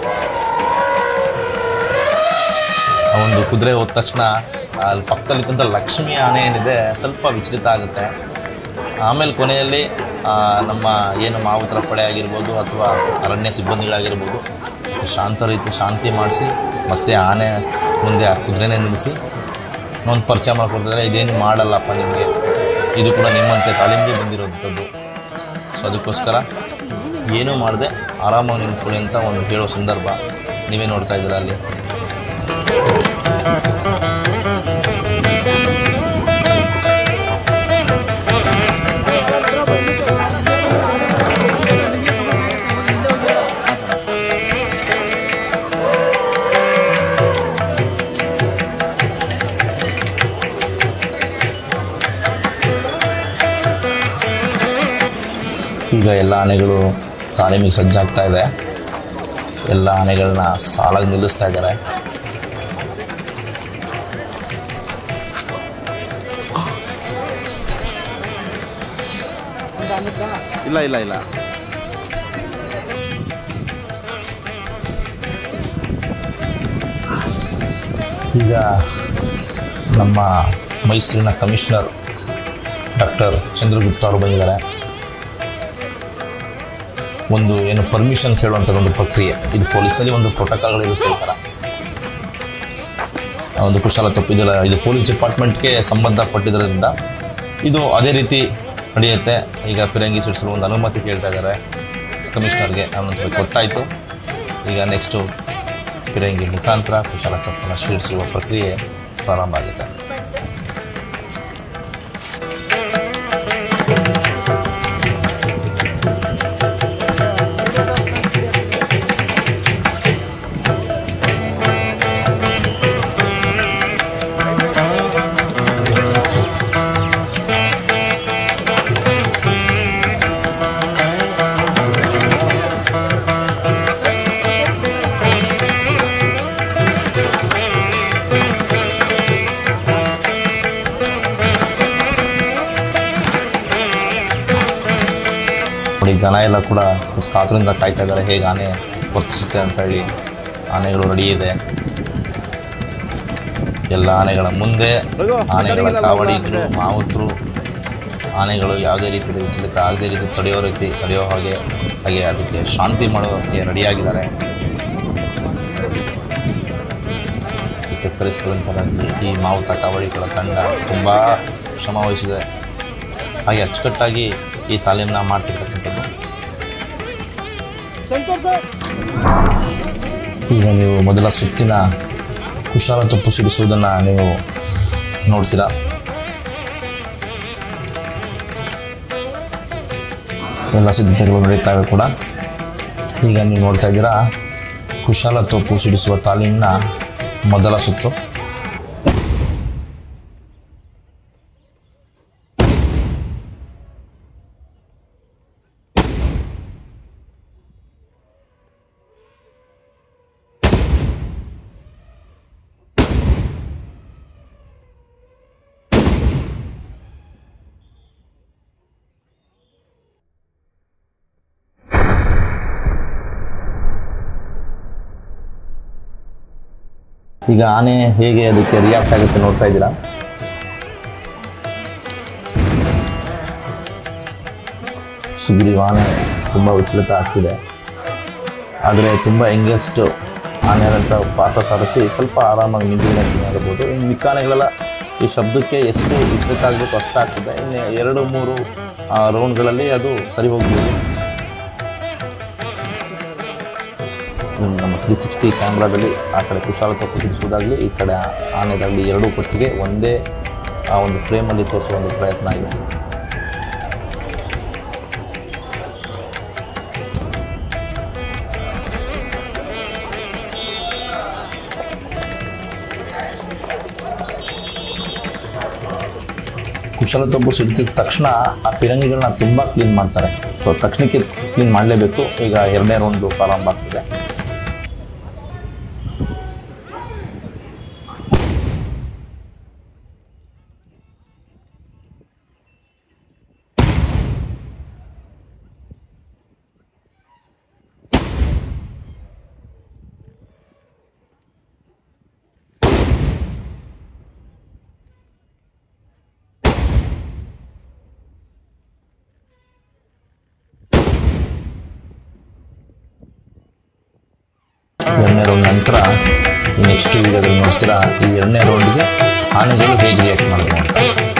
B: ಆ ಒಂದು ಕುದುರೆ ಹೋದ ತಕ್ಷಣ ಅಲ್ಲಿ ಪಕ್ಕದಲ್ಲಿದ್ದಂಥ ಲಕ್ಷ್ಮಿ ಆನೆ ಏನಿದೆ ಸ್ವಲ್ಪ ವಿಚಲಿತ ಆಗುತ್ತೆ ಆಮೇಲೆ ಕೊನೆಯಲ್ಲಿ ಆ, ನಮ್ಮ ಏನು ಮಾವುತರ ಪಡೆ ಆಗಿರ್ಬೋದು ಅಥವಾ ಅರಣ್ಯ ಸಿಬ್ಬಂದಿಗಳಾಗಿರ್ಬೋದು ಶಾಂತ ರೀತಿ ಶಾಂತಿ ಮಾಡಿಸಿ ಮತ್ತೆ ಆನೆ ಮುಂದೆ ಆ ಕುದುರೆನೇ ನಿಲ್ಲಿಸಿ ಒಂದು ಪರಿಚಯ ಮಾಡ್ಕೊಡ್ತಿದ್ದಾರೆ ಇದೇನು ಮಾಡಲ್ಲಪ್ಪ ನಿಮಗೆ ಇದು ಕೂಡ ನಿಮ್ಮಂತೆ ತಾಲೀಮಿಗೆ ಬಂದಿರೋಂಥದ್ದು ಸೊ ಅದಕ್ಕೋಸ್ಕರ ಏನೂ ಮಾಡದೆ ಆರಾಮಾಗಿ ನಿಂತ್ಕೊಳ್ಳಿ ಅಂತ ಒಂದು ಹೇಳೋ ಸಂದರ್ಭ ನೀವೇ ನೋಡ್ತಾ ಇದ್ದೀರಾ ಅಲ್ಲಿ ಈಗ ಎಲ್ಲ ಆನೆಗಳು ತಾಲೀಮಿಗೆ ಸಜ್ಜಾಗ್ತಾ ಇದೆ ಎಲ್ಲ ಆನೆಗಳನ್ನ ಸಾಲಾಗಿ ನಿಲ್ಲಿಸ್ತಾ ಇದ್ದಾರೆ
D: ಇಲ್ಲ ಇಲ್ಲ ಇಲ್ಲ
B: ಈಗ ನಮ್ಮ ಮೈಸೂರಿನ ಕಮಿಷನರ್ ಡಾಕ್ಟರ್ ಚಂದ್ರಗುಪ್ತ ಅವರು ಬಂದಿದ್ದಾರೆ ಒಂದು ಏನು ಪರ್ಮಿಷನ್ ಕೇಳುವಂಥದ್ದು ಒಂದು ಪ್ರಕ್ರಿಯೆ ಇದು ಪೊಲೀಸ್ನಲ್ಲಿ ಒಂದು ಪ್ರೋಟೋಕಾಲ್ಗಳಿರುತ್ತೆ ಈ ಥರ ಒಂದು ಕುಶಾಲ ತಪ್ಪು ಇದೆಲ್ಲ ಇದು ಪೊಲೀಸ್ ಡಿಪಾರ್ಟ್ಮೆಂಟ್ಗೆ ಸಂಬಂಧಪಟ್ಟಿದ್ದರಿಂದ ಇದು ಅದೇ ರೀತಿ ನಡೆಯುತ್ತೆ ಈಗ ಪಿರಂಗಿ ಸಿಡಿಸಲು ಒಂದು ಅನುಮತಿ ಕೇಳ್ತಾ ಇದ್ದಾರೆ ಕಮಿಷನರ್ಗೆ ಅನುಮತಿ ಕೊಟ್ಟಾಯಿತು ಈಗ ನೆಕ್ಸ್ಟು ಪಿರಂಗಿ ಮುಖಾಂತರ ಕುಶಾಲ ತಪ್ಪನ್ನು ಸಿಡಿಸುವ ಪ್ರಕ್ರಿಯೆ ಪ್ರಾರಂಭ ಆಗುತ್ತೆ ನೋಡಿ ಜನ ಎಲ್ಲ ಕೂಡ ಕುತ್- ಕಾತರದಿಂದ ಕಾಯ್ತಾ ಇದ್ದಾರೆ ಹೇಗೆ ಆನೆ ವರ್ತಿಸುತ್ತೆ ಅಂತ ಹೇಳಿ ಆನೆಗಳು ರೆಡಿ ಇದೆ ಎಲ್ಲ ಆನೆಗಳ ಮುಂದೆ ಆನೆಗಳ ಕಾವಡಿಗಳು ಮಾವುತರು ಆನೆಗಳು ಯಾವುದೇ ರೀತಿಯ ವಿಚಲಿತ ಆಗದೇ ರೀತಿ ತಡೆಯೋ ರೀತಿ ತಡೆಯೋ ಹಾಗೆ ಹಾಗೆ ಅದಕ್ಕೆ ಶಾಂತಿ ಮಾಡೋಕ್ಕೆ ರೆಡಿಯಾಗಿದ್ದಾರೆ ಸೆಕ್ಟರ್ ಆಗಲಿ ಈ ಮಾವುತ ಕಾವಡಿಗಳ ತಂಡ ತುಂಬ ಶ್ರಮ ವಹಿಸಿದೆ ಹಾಗೆ ಅಚ್ಚುಕಟ್ಟಾಗಿ ಈ ತಾಲೀಮನ್ನ ಮಾಡ್ತಿರ್ತಕ್ಕಂಥದ್ದು ಈಗ ನೀವು ಮೊದಲ ಸುತ್ತಿನ ಕುಶಾಲ ತುಪ್ಪು ಸಿಡಿಸುವುದನ್ನು ನೀವು ನೋಡ್ತೀರಾ ಎಲ್ಲ ಸಿದ್ಧತೆಗಳು ನಡೀತಾವೆ ಕೂಡ ಈಗ ನೀವು ನೋಡ್ತಾ ಇದ್ದೀರಾ ಕುಶಾಲ ತೋಪು ಸಿಡಿಸುವ ತಾಲೀಮಿನ ಮೊದಲ ಸುತ್ತು ಈಗ ಆನೆ ಹೇಗೆ ಅದಕ್ಕೆ ರಿಯಾಕ್ಟ್ ಆಗುತ್ತೆ ನೋಡ್ತಾ ಇದ್ದೀರಾ ಸುಗ್ರೀವ್ ಆನೆ ತುಂಬ ವಿಚಲಿತ ಆಗ್ತಿದೆ ಆದರೆ ತುಂಬ ಯಂಗೆಸ್ಟ್ ಆನೆ ಅಂತ ಪಾರ್ಥಸಾರಥಿ ಸ್ವಲ್ಪ ಆರಾಮಾಗಿ ನಿಂತಿದೆ ಅಂತ ಹೇಳ್ಬೋದು ಇನ್ನು ಮಿಕ್ಕ ಆನೆಗಳೆಲ್ಲ ಈ ಶಬ್ದಕ್ಕೆ ಎಷ್ಟು ವಿಚಲಿತ ಆಗಬೇಕು ಅಷ್ಟು ಆಗ್ತದೆ ಇನ್ನು ಎರಡು ಮೂರು ರೌಂಡ್ಗಳಲ್ಲಿ ಅದು ಸರಿ ಹೋಗ್ಬೋದು ಇನ್ನು ನಮ್ಮ ತ್ರೀ ಸಿಕ್ಸ್ಟಿ ಕ್ಯಾಮ್ರಾದಲ್ಲಿ ಆ ಕಡೆ ಕುಶಾಲ ತಪ್ಪು ಸಿಡಿಸುವುದಾಗಲಿ ಈ ಕಡೆ ಆನೆದಾಗಲಿ ಎರಡೂ ಪಟ್ಟಿಗೆ ಒಂದೇ ಆ ಒಂದು ಫ್ರೇಮಲ್ಲಿ ತೋರಿಸುವ ಒಂದು ಪ್ರಯತ್ನ ಆಗಿದೆ ಕುಶಲ ತಬ್ಬು ಸಿಡ್ತಿದ ತಕ್ಷಣ ಆ ಪಿರಂಗಿಗಳನ್ನ ತುಂಬ ಕ್ಲೀನ್ ಮಾಡ್ತಾರೆ ಸೊ ತಕ್ಷಣಕ್ಕೆ ಕ್ಲೀನ್ ಮಾಡಲೇಬೇಕು ಈಗ ಎರಡನೇ ರೌಂಡು ಪ್ರಾರಂಭ ಆಗ್ತಿದೆ ಎರಡನೇ ರೌಂಡ್ ನಂತರ ಈ ನೆಕ್ಸ್ಟ್ ವಿಡಿಯೋದಲ್ಲಿ ನೋಡ್ತೀರಾ ಈ ಎರಡನೇ ರೌಂಡ್ಗೆ ಆನೆಗಳು ಹೇಗೆ ರಿಯಾಕ್ಟ್ ಮಾಡೋದು ಅಂತ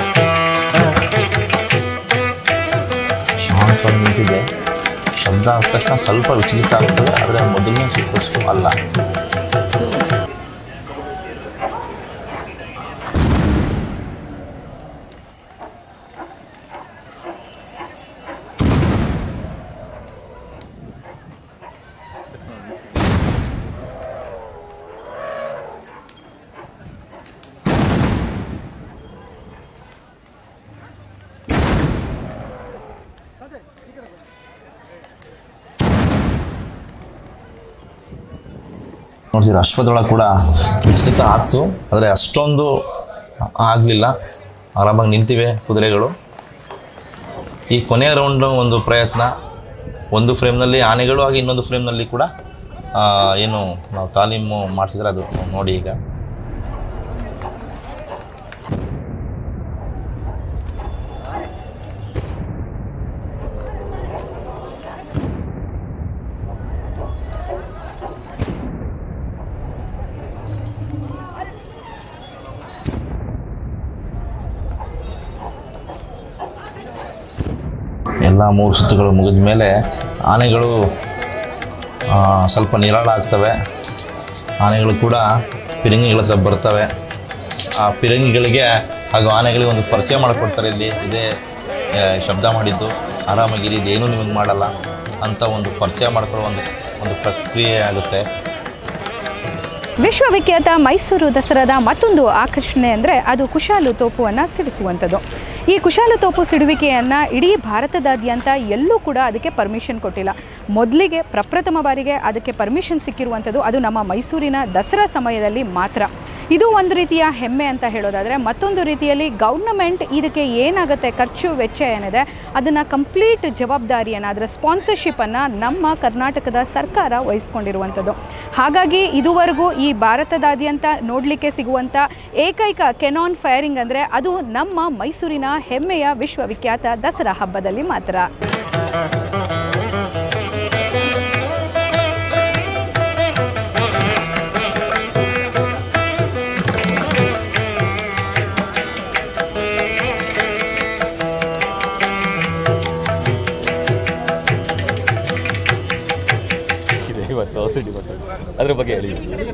B: ಶಾಂತವಾಗಿ ನಿಂತಿದೆ ಶಬ್ದ ಆದ ತಕ್ಷಣ ಸ್ವಲ್ಪ ವಿಚಲಿತ ಆಗ್ತದೆ ಆದರೆ ಮೊದಲನೇ ಸುತ್ತಷ್ಟು ಅಲ್ಲ ನೋಡ್ತೀರಾ ಅಶ್ವದೊಳಗೆ ಕೂಡ ವಿಚಲಿತ ಆಗ್ತು ಆದರೆ ಅಷ್ಟೊಂದು ಆಗಲಿಲ್ಲ ಆರಾಮಾಗಿ ನಿಂತಿವೆ ಕುದುರೆಗಳು ಈ ಕೊನೆಯ ರೌಂಡ್ ಒಂದು ಪ್ರಯತ್ನ ಒಂದು ಫ್ರೇಮ್ನಲ್ಲಿ ಆನೆಗಳು ಹಾಗೆ ಇನ್ನೊಂದು ಫ್ರೇಮ್ನಲ್ಲಿ ಕೂಡ ಆ, ಏನು ನಾವು ತಾಲೀಮು ಮಾಡಿಸಿದ್ರೆ ಅದು ನೋಡಿ ಈಗ ಎಲ್ಲ ಮೂರು ಸುತ್ತುಗಳು ಮುಗಿದ ಮೇಲೆ ಆನೆಗಳು ಆ, ಸ್ವಲ್ಪ ನಿರಾಳ ಆಗ್ತವೆ ಆನೆಗಳು ಕೂಡ ಪಿರಂಗಿಗಳ ಹತ್ರ ಬರ್ತವೆ ಆ ಪಿರಂಗಿಗಳಿಗೆ ಹಾಗೂ ಆನೆಗಳಿಗೆ ಒಂದು ಪರಿಚಯ ಮಾಡಿಕೊಡ್ತಾರೆ ಇಲ್ಲಿ ಇದೇ ಆ, ಶಬ್ದ ಮಾಡಿದ್ದು ಆರಾಮಾಗಿರಿ ಇದೇನೂ ನಿಮಗೆ ಮಾಡಲ್ಲ ಅಂತ ಒಂದು ಪರಿಚಯ ಮಾಡ್ಕೊಳ್ಳೋ ಒಂದು ಒಂದು ಪ್ರಕ್ರಿಯೆ ಆಗುತ್ತೆ
A: ವಿಶ್ವವಿಖ್ಯಾತ ಮೈಸೂರು ದಸರಾದ ಮತ್ತೊಂದು ಆಕರ್ಷಣೆ ಅಂದರೆ ಅದು ಕುಶಾಲು ತೋಪುವನ್ನು ಸಿಡಿಸುವಂಥದ್ದು ಈ ಕುಶಾಲು ತೋಪು ಸಿಡುವಿಕೆಯನ್ನು ಇಡೀ ಭಾರತದಾದ್ಯಂತ ಎಲ್ಲೂ ಕೂಡ ಅದಕ್ಕೆ ಪರ್ಮಿಷನ್ ಕೊಟ್ಟಿಲ್ಲ ಮೊದಲಿಗೆ ಪ್ರಪ್ರಥಮ ಬಾರಿಗೆ ಅದಕ್ಕೆ ಪರ್ಮಿಷನ್ ಸಿಕ್ಕಿರುವಂಥದ್ದು ಅದು ನಮ್ಮ ಮೈಸೂರಿನ ದಸರಾ ಸಮಯದಲ್ಲಿ ಮಾತ್ರ ಇದು ಒಂದು ರೀತಿಯ ಹೆಮ್ಮೆ ಅಂತ ಹೇಳೋದಾದರೆ ಮತ್ತೊಂದು ರೀತಿಯಲ್ಲಿ ಗೌರ್ನಮೆಂಟ್ ಇದಕ್ಕೆ ಏನಾಗುತ್ತೆ ಖರ್ಚು ವೆಚ್ಚ ಏನಿದೆ ಅದನ್ನು ಕಂಪ್ಲೀಟ್ ಜವಾಬ್ದಾರಿಯನ್ನು ಅದರ ಸ್ಪಾನ್ಸರ್ಶಿಪ್ಪನ್ನು ನಮ್ಮ ಕರ್ನಾಟಕದ ಸರ್ಕಾರ ವಹಿಸ್ಕೊಂಡಿರುವಂಥದ್ದು ಹಾಗಾಗಿ ಇದುವರೆಗೂ ಈ ಭಾರತದಾದ್ಯಂತ ನೋಡಲಿಕ್ಕೆ ಸಿಗುವಂಥ ಏಕೈಕ ಕೆನಾನ್ ಫೈರಿಂಗ್ ಅಂದರೆ ಅದು ನಮ್ಮ ಮೈಸೂರಿನ ಹೆಮ್ಮೆಯ ವಿಶ್ವವಿಖ್ಯಾತ ದಸರಾ ಹಬ್ಬದಲ್ಲಿ ಮಾತ್ರ
E: ಇದೆ ಇವತ್ತು ಔಷಧಿ ಇವತ್ತು ಅದ್ರ ಬಗ್ಗೆ ಹೇಳಿ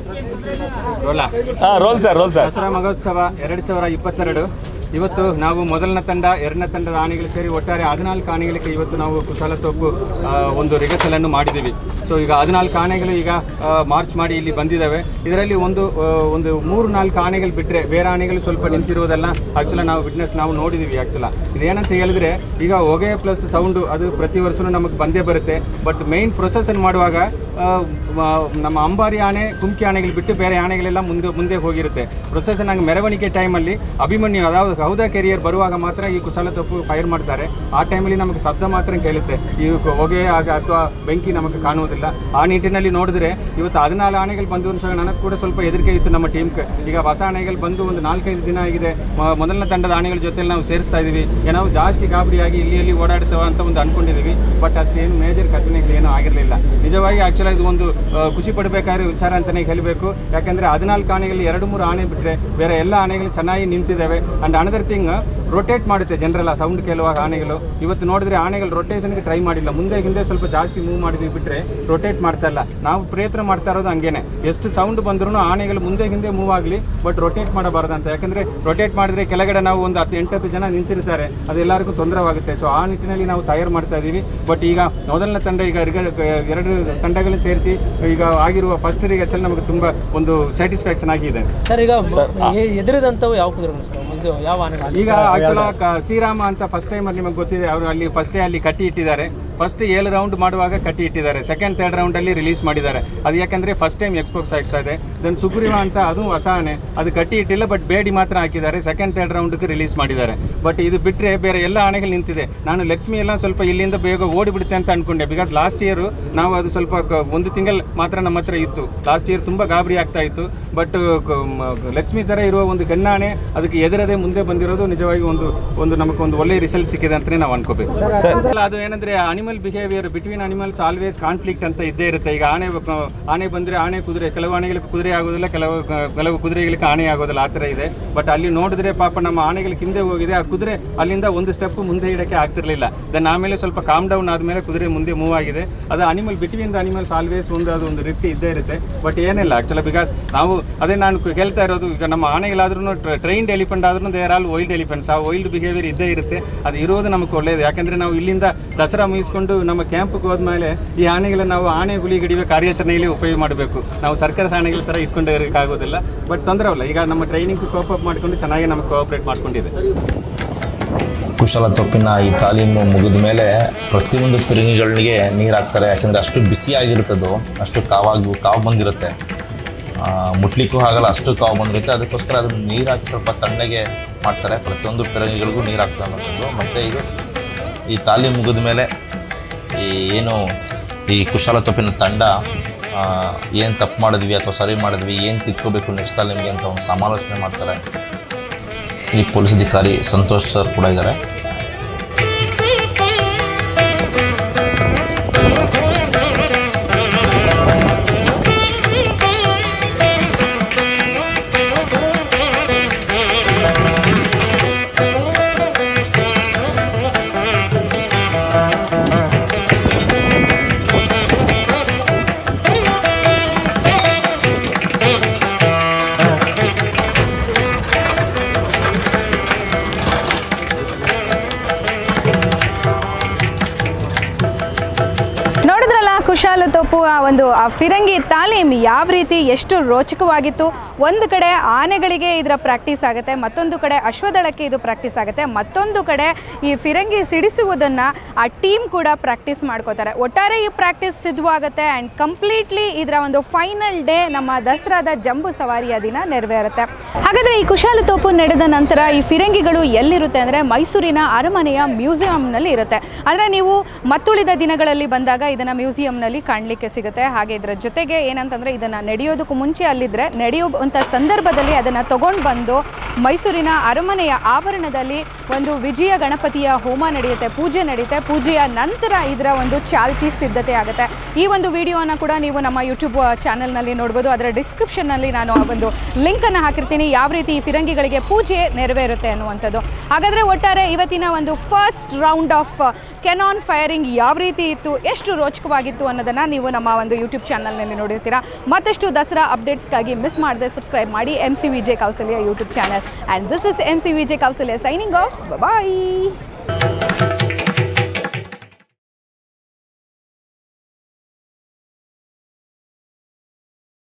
C: ರೋಲಾ
E: ಹಾಂ role sir role sir
C: Dasara ಮಹೋತ್ಸವ ಎರಡು ಸಾವಿರ ಇಪ್ಪತ್ತೆರಡು ಇವತ್ತು ನಾವು ಮೊದಲನೇ ತಂಡ ಎರಡನೇ ತಂಡದ ಆನೆಗಳು ಸೇರಿ ಒಟ್ಟಾರೆ ಹದಿನಾಲ್ಕು ಆನೆಗಳಿಗೆ ಇವತ್ತು ನಾವು ಕುಶಾಲತೋಪು ಆ, ಒಂದು ರಿಹರ್ಸಲನ್ನು ಮಾಡಿದ್ದೀವಿ ಸೊ ಈಗ ಹದಿನಾಲ್ಕು ಆನೆಗಳು ಈಗ ಆ, ಮಾರ್ಚ್ ಮಾಡಿ ಇಲ್ಲಿ ಬಂದಿದ್ದಾವೆ ಇದರಲ್ಲಿ ಒಂದು ಆ, ಒಂದು ಮೂರು ನಾಲ್ಕು ಆನೆಗಳು ಬಿಟ್ಟರೆ ಬೇರೆ ಆನೆಗಳು ಸ್ವಲ್ಪ ನಿಂತಿರುವುದೆಲ್ಲ ಆ್ಯಕ್ಚುಲಿ ನಾವು ವಿಟ್ನೆಸ್ ನಾವು ನೋಡಿದ್ದೀವಿ ಆ್ಯಕ್ಚುಲ ಇದೇನಂತ ಹೇಳಿದ್ರೆ ಈಗ ಹೊಗೆ ಪ್ಲಸ್ ಸೌಂಡು ಅದು ಪ್ರತಿ ವರ್ಷವೂ ನಮಗೆ ಬಂದೇ ಬರುತ್ತೆ ಬಟ್ ಮೇಯ್ನ್ ಪ್ರೊಸೆಸನ್ ಮಾಡುವಾಗ ಆ, ಮ- ನಮ್ಮ ಅಂಬಾರಿ ಆನೆ ಕುಮ್ಕಿ ಆನೆಗಳು ಬಿಟ್ಟು ಬೇರೆ ಆನೆಗಳೆಲ್ಲ ಮುಂದೆ ಮುಂದೆ ಹೋಗಿರುತ್ತೆ ಪ್ರೊಸೆಸನ್ ಆಗಿ ಮೆರವಣಿಗೆ ಟೈಮಲ್ಲಿ ಅಭಿಮನ್ಯು ಅದಾವುದು ಹೌದಾ ಕೆರಿಯರ್ ಬರುವಾಗ ಮಾತ್ರ ಈ ಕುಶಲ ತಪ್ಪು ಫೈರ್ ಮಾಡ್ತಾರೆ ಆ ಟೈಮಲ್ಲಿ ನಮಗೆ ಶಬ್ದ ಮಾತ್ರ ಕೇಳುತ್ತೆ ಈ ಕ- ಹೊಗೆ ಆಗ ಅಥವಾ ಬೆಂಕಿ ನಮಗೆ ಕಾಣುವುದಿಲ್ಲ ಆ ನಿಟ್ಟಿನಲ್ಲಿ ನೋಡಿದ್ರೆ ಇವತ್ತು ಹದಿನಾಲ್ಕು ಆನೆಗಳು ಬಂದು ಸಹ ನನಗೆ ಕೂಡ ಸ್ವಲ್ಪ ಹೆದರಿಕೆ ಇತ್ತು ನಮ್ಮ ಟೀಮ್ ಈಗ ಹೊಸ ಆನೆಗಳು ಬಂದು ಒಂದು ನಾಲ್ಕೈದು ದಿನ ಆಗಿದೆ ಮ- ಮೊದಲನೇ ತಂಡದ ಆನೆಗಳ ಜೊತೆ ನಾವು ಸೇರಿಸ್ತಾ ಇದ್ದೀವಿ ಏ, ನಾವು ಜಾಸ್ತಿ ಗಾಬರಿಯಾಗಿ ಇಲ್ಲಿ ಇಲ್ಲಿ ಓಡಾಡ್ತೇವೆ ಅಂತ ಒಂದು ಅನ್ಕೊಂಡಿದ್ದೀವಿ ಬಟ್ ಅಷ್ಟೇನು ಮೇಜರ್ ಘಟನೆಗಳು ಏನೂ ಆಗಿರಲಿಲ್ಲ ನಿಜವಾಗಿ ಆಕ್ಚುಲಿ ಇದು ಒಂದು ಆ, ಖುಷಿ ಪಡಬೇಕಾದ್ರೆ ವಿಚಾರ ಅಂತಲೇ ಹೇಳಬೇಕು ಯಾಕಂದರೆ ಹದಿನಾಲ್ಕು ಆನೆಗಳಲ್ಲಿ ಎರಡು ಮೂರು ಆನೆ ಬಿಟ್ಟರೆ ಬೇರೆ ಎಲ್ಲ ಆನೆಗಳು ಚೆನ್ನಾಗಿ ನಿಂತಿದ್ದಾವೆ ಆ್ಯಂಡ್ ಅನದರ್ ಥಿಂಗ್ ರೊಟೇಟ್ ಮಾಡುತ್ತೆ ಜನರೆಲ್ಲ ಸೌಂಡ್ ಕೇಳುವಾಗ ಆನೆಗಳು ಇವತ್ತು ನೋಡಿದ್ರೆ ಆನೆಗಳು ರೊಟೇಷನ್ಗೆ ಟ್ರೈ ಮಾಡಿಲ್ಲ ಮುಂದೆ ಹಿಂದೆ ಸ್ವಲ್ಪ ಜಾಸ್ತಿ ಮೂವ್ ಮಾಡಿದ್ವಿ ಬಿಟ್ಟರೆ ರೊಟೇಟ್ ಮಾಡ್ತಾ ಇಲ್ಲ ನಾವು ಪ್ರಯತ್ನ ಮಾಡ್ತಾ ಇರೋದು ಹಂಗೇನೆ ಎಷ್ಟು ಸೌಂಡ್ ಬಂದ್ರೂ ಆನೆಗಳು ಮುಂದೆ ಹಿಂದೆ ಮೂವ್ ಆಗಲಿ ಬಟ್ ರೊಟೇಟ್ ಮಾಡಬಾರ್ದು ಅಂತ ಯಾಕಂದರೆ ರೊಟೇಟ್ ಮಾಡಿದ್ರೆ ಕೆಳಗಡೆ ನಾವು ಒಂದು ಹತ್ತು ಎಂಟತ್ತು ಜನ ನಿಂತಿರ್ತಾರೆ ಅದು ಎಲ್ಲರಿಗೂ ತೊಂದರೆವಾಗುತ್ತೆ ಸೊ ಆ ನಿಟ್ಟಿನಲ್ಲಿ ನಾವು ತಯಾರು ಮಾಡ್ತಾ ಇದ್ದೀವಿ ಬಟ್ ಈಗ ಮೊದಲನೇ ತಂಡ ಈಗ ರಿಗ- ಎರಡು ತಂಡಗಳನ್ನು ಸೇರಿಸಿ ಈಗ ಆಗಿರುವ ಫಸ್ಟ್ ರಿಗರ್ಸಲ್ ನಮಗೆ ತುಂಬ ಒಂದು ಸ್ಯಾಟಿಸ್ಫ್ಯಾಕ್ಷನ್ ಆಗಿದೆ
F: ಸರ್ ಈಗ ಎದುರಿದಂಥವು ಯಾವ ಕುದುರೆಗಳು ಸರ್ ಇದು ಯಾವ ಆನೆಗಳು
C: ಈಗ ಆಕ್ಚುಲ ಶ್ರೀರಾಮ ಅಂತ ಫಸ್ಟ್ ಟೈಮ್ ನಿಮಗೆ ಗೊತ್ತಿದೆ ಅವರು ಅಲ್ಲಿ ಫಸ್ಟೇ ಅಲ್ಲಿ ಕಟ್ಟಿ ಇಟ್ಟಿದ್ದಾರೆ ಫಸ್ಟ್ ಏಳು ರೌಂಡ್ ಮಾಡುವಾಗ ಕಟ್ಟಿ ಇಟ್ಟಿದ್ದಾರೆ ಸೆಕೆಂಡ್ ಥರ್ಡ್ ರೌಂಡ್ ಅಲ್ಲಿ ರಿಲೀಸ್ ಮಾಡಿದ್ದಾರೆ ಅದು ಯಾಕಂದ್ರೆ ಫಸ್ಟ್ ಟೈಮ್ ಎಕ್ಸ್ಪೋಕ್ಸ್ ಆಗ್ತಾ ಇದೆ ದೆನ್ ಸುಗ್ರೀವ ಅಂತ ಅದು ಹೊಸ ಆನೆ ಅದು ಕಟ್ಟಿ ಇಟ್ಟಿಲ್ಲ ಬಟ್ ಬೇಡಿ ಮಾತ್ರ ಹಾಕಿದ್ದಾರೆ ಸೆಕೆಂಡ್ ಥರ್ಡ್ ರೌಂಡ್ಗೆ ರಿಲೀಸ್ ಮಾಡಿದ್ದಾರೆ ಬಟ್ ಇದು ಬಿಟ್ಟರೆ ಬೇರೆ ಎಲ್ಲ ಆನೆಗಳು ನಿಂತಿದೆ ನಾನು ಲಕ್ಷ್ಮಿ ಎಲ್ಲ ಸ್ವಲ್ಪ ಇಲ್ಲಿಂದ ಬೇಗ ಓಡಿಬಿಡುತ್ತೆ ಅಂತ ಅನ್ಕೊಂಡೆ ಬಿಕಾಸ್ ಲಾಸ್ಟ್ ಇಯರ್ ನಾವು ಅದು ಸ್ವಲ್ಪ ಕ- ಒಂದು ತಿಂಗಳು ಮಾತ್ರ ನಮ್ಮ ಹತ್ರ ಇತ್ತು ಲಾಸ್ಟ್ ಇಯರ್ ತುಂಬ ಗಾಬರಿ ಆಗ್ತಾ ಇತ್ತು ಬಟ್ ಲಕ್ಷ್ಮಿ ಥರ ಇರುವ ಒಂದು ಗನ್ನಾಣೆ ಅದಕ್ಕೆ ಎದುರದೆ ಮುಂದೆ ಬಂದಿರೋದು ನಿಜವಾಗಿ ಒಂದು ಒಂದು ನಮಗೆ ಒಂದು ಒಳ್ಳೆ ರಿಸಲ್ಟ್ ಸಿಕ್ಕಿದೆ ಅಂತಲೇ ನಾವು ಅನ್ಕೋಬೇಕು ಅಲ್ಲ, ಅದು ಏನಂದ್ರೆ animal behaviour between animals always conflict ಅಂತ ಇದ್ದೇ ಇರುತ್ತೆ ಈಗ ಆನೆ ಬ- ಆನೆ ಬಂದ್ರೆ ಆನೆ ಕುದುರೆ ಕೆಲವು ಆನೆಗಳಿಗೆ ಕುದುರೆ ಆಗೋದಿಲ್ಲ ಕೆಲವು ಕ- ಕೆಲವು ಕುದುರೆಗಳಿಗೆ ಆನೆ ಆಗೋದಿಲ್ಲ ಆ ಥರ ಇದೆ ಬಟ್ ಅಲ್ಲಿ ನೋಡಿದ್ರೆ ಪಾಪ ನಮ್ಮ ಆನೆಗಳು ಹಿಂದೆ ಹೋಗಿದೆ ಆ ಕುದುರೆ ಅಲ್ಲಿಂದ ಒಂದು ಸ್ಟೆಪ್ ಮುಂದೆ ಇಡಕ್ಕೆ ಆಗ್ತಿರ್ಲಿಲ್ಲ ದೆನ್ ಆಮೇಲೆ ಸ್ವಲ್ಪ ಕಾಮ್ ಡೌನ್ ಆದಮೇಲೆ ಕುದುರೆ ಮುಂದೆ ಮೂವ್ ಆಗಿದೆ ಅದು animal between the animals always ಒಂದು ಅದು ಒಂದು ರೀತಿ ಇದ್ದೇ ಇರುತ್ತೆ ಬಟ್ ಏನಿಲ್ಲ ಆಕ್ಚುಲಿ ಬಿಕಾಸ್ ನಾವು ಅದೇ ನಾನು ಕು- ಹೇಳ್ತಾ ಇರೋದು ಈಗ ನಮ್ಮ ಆನೆಗಳಾದ್ರೂ ಟ್ರೈನ್ಡ್ ಎಲಿಫೆಂಟ್ ಆದ್ರೂ ದೇರ್ ಆಲ್ ವೈಲ್ಡ್ ಎಲಿಫೆಂಟ್ಸ್ ಆ ವೈಲ್ಡ್ ಬಿಹೇವಿಯರ್ ಇದ್ದೇ ಇರುತ್ತೆ ಅದು ಇರೋದು ನಮಗೆ ಒಳ್ಳೆಯದು ಯಾಕಂದ್ರೆ ನಾವು ಇಲ್ಲಿಂದ ದಸರಾ ಮುಗಿಸ್ಕೊಂಡು ನಮ್ಮ ಕ್ಯಾಂಪ್ಗೆ ಹೋದ್ಮೇಲೆ ಈ ಆನೆಗಳನ್ನ ನಾವು ಆನೆ ಗುಳಿ ಹಿಡಿಯುವ ಕಾರ್ಯಾಚರಣೆಯಲ್ಲಿ ಉಪಯೋಗ ಮಾಡಬೇಕು ನಾವು ಸರ್ಕಾರದ ಆನೆಗಳ ಥರ ಇಟ್ಕೊಂಡು ಇರೋಕ್ಕಾಗೋದಿಲ್ಲ ಬಟ್ ತೊಂದರೆ ಇಲ್ಲ ಈಗ ನಮ್ಮ ಟ್ರೈನಿಂಗ್ ಕೋಪಪ್ ಮಾಡ್ಕೊಂಡು ಚೆನ್ನಾಗಿ ನಮಗೆ ಕೋಆಪ್ರೇಟ್ ಮಾಡ್ಕೊಂಡಿದೆ
B: ಕುಶಲ ತೊಪ್ಪಿನ ಈ ತಾಲೀಮು ಮುಗಿದ ಮೇಲೆ ಪ್ರತಿಯೊಂದು ಪಿರಂಗಿಗಳಿಗೆ ನೀರು ಹಾಕ್ತಾರೆ ಯಾಕಂದರೆ ಅಷ್ಟು ಬಿಸಿಯಾಗಿರುತ್ತದು ಅಷ್ಟು ಕಾವಾಗಿ ಕಾವು ಬಂದಿರುತ್ತೆ ಆ, ಮುಟ್ಲಿಕ್ಕೂ ಆಗಲ್ಲ ಅಷ್ಟು ಕಾವು ಬಂದಿರುತ್ತೆ ಅದಕ್ಕೋಸ್ಕರ ಅದನ್ನು ನೀರು ಹಾಕಿ ಸ್ವಲ್ಪ ತಣ್ಣಗೆ ಮಾಡ್ತಾರೆ ಪ್ರತಿಯೊಂದು ಪಿರಂಗಿಗಳಿಗೂ ನೀರು ಹಾಕ್ತಾರೆ ಅನ್ನೋದು ಮತ್ತು ಇದು ಈ ತಾಲೀಮು ಮುಗಿದ ಮೇಲೆ ಈ ಏನು ಈ ಕುಶಲ ತೊಪ್ಪಿನ ತಂಡ ಏನು ತಪ್ಪು ಮಾಡಿದ್ವಿ ಅಥವಾ ಸರಿ ಮಾಡಿದ್ವಿ ಏನು ತಿದ್ಕೋಬೇಕು ನೆಕ್ಸ್ಟ್ ತಾಲೀಮಿಗೆ ಅಂತ ಒಂದು ಸಮಾಲೋಚನೆ ಮಾಡ್ತಾರೆ ಈ ಪೊಲೀಸ್ ಅಧಿಕಾರಿ ಸಂತೋಷ್ ಸರ್ ಕೂಡ ಇದ್ದಾರೆ
A: ಒಂದು ಆ ಫಿರಂಗಿ ತಾಲೀಮ್ ಯಾವ ರೀತಿ ಎಷ್ಟು ರೋಚಕವಾಗಿತ್ತು ಒಂದು ಕಡೆ ಆನೆಗಳಿಗೆ ಇದರ ಪ್ರಾಕ್ಟೀಸ್ ಆಗುತ್ತೆ ಮತ್ತೊಂದು ಕಡೆ ಅಶ್ವದಳಕ್ಕೆ ಇದು ಪ್ರಾಕ್ಟೀಸ್ ಆಗುತ್ತೆ ಮತ್ತೊಂದು ಕಡೆ ಈ ಫಿರಂಗಿ ಸಿಡಿಸುವುದನ್ನು ಆ ಟೀಮ್ ಕೂಡ ಪ್ರಾಕ್ಟೀಸ್ ಮಾಡ್ಕೋತಾರೆ ಒಟ್ಟಾರೆ ಈ ಪ್ರಾಕ್ಟೀಸ್ ಸಿದ್ಧವಾಗುತ್ತೆ ಆ್ಯಂಡ್ ಕಂಪ್ಲೀಟ್ಲಿ ಇದರ ಒಂದು ಫೈನಲ್ ಡೇ ನಮ್ಮ ದಸರಾದ ಜಂಬೂ ಸವಾರಿಯ ದಿನ ನೆರವೇರುತ್ತೆ ಹಾಗಾದರೆ ಈ ಕುಶಾಲತೋಪು ನಡೆದ ನಂತರ ಈ ಫಿರಂಗಿಗಳು ಎಲ್ಲಿರುತ್ತೆ ಅಂದರೆ ಮೈಸೂರಿನ ಅರಮನೆಯ ಮ್ಯೂಸಿಯಂನಲ್ಲಿ ಇರುತ್ತೆ ಅಂದರೆ ನೀವು ಮತ್ತುಳಿದ ದಿನಗಳಲ್ಲಿ ಬಂದಾಗ ಇದನ್ನು ಮ್ಯೂಸಿಯಂನಲ್ಲಿ ಕಾಣಲಿಕ್ಕೆ ಸಿಗುತ್ತೆ ಹಾಗೆ ಇದರ ಜೊತೆಗೆ ಏನಂತಂದರೆ ಇದನ್ನು ನಡೆಯೋದಕ್ಕೂ ಮುಂಚೆ ಅಲ್ಲಿದ್ದರೆ ನಡೆಯುವಂಥ ಸಂದರ್ಭದಲ್ಲಿ ಅದನ್ನು ತಗೊಂಡು ಬಂದು ಮೈಸೂರಿನ ಅರಮನೆಯ ಆವರಣದಲ್ಲಿ ಒಂದು ವಿಜಯ ಗಣಪತಿಯ ಹೋಮ ನಡೆಯುತ್ತೆ ಪೂಜೆ ನಡೆಯುತ್ತೆ ಪೂಜೆಯ ನಂತರ ಇದರ ಒಂದು ಚಾಲ್ತಿ ಸಿದ್ಧತೆ ಆಗುತ್ತೆ ಈ ಒಂದು ವಿಡಿಯೋನ ಕೂಡ ನೀವು ನಮ್ಮ ಯೂಟ್ಯೂಬ್ ಚಾನಲ್ನಲ್ಲಿ ನೋಡ್ಬೋದು ಅದರ ಡಿಸ್ಕ್ರಿಪ್ಷನ್ನಲ್ಲಿ ನಾನು ಆ ಒಂದು ಲಿಂಕನ್ನು ಹಾಕಿರ್ತೀನಿ ಯಾವ ರೀತಿ ಈ ಫಿರಂಗಿಗಳಿಗೆ ಪೂಜೆ ನೆರವೇರುತ್ತೆ ಅನ್ನುವಂಥದ್ದು ಹಾಗಾದರೆ ಒಟ್ಟಾರೆ ಇವತ್ತಿನ ಒಂದು first round of cannon firing ಯಾವ ರೀತಿ ಇತ್ತು ಎಷ್ಟು ರೋಚಕವಾಗಿತ್ತು ಅನ್ನೋದನ್ನು ನೀವು ನಮ್ಮ ಒಂದು ಯೂಟ್ಯೂಬ್ ಚಾನಲ್ನಲ್ಲಿ ನೋಡಿರ್ತೀರಾ ಮತ್ತಷ್ಟು ದಸರಾ ಅಪ್ಡೇಟ್ಸ್ಗಾಗಿ ಮಿಸ್ ಮಾಡದೆ ಸಬ್ಸ್ಕ್ರೈಬ್ ಮಾಡಿ M C Vijay Kousalya YouTube channel and this is M C Vijay Kousalya signing off bye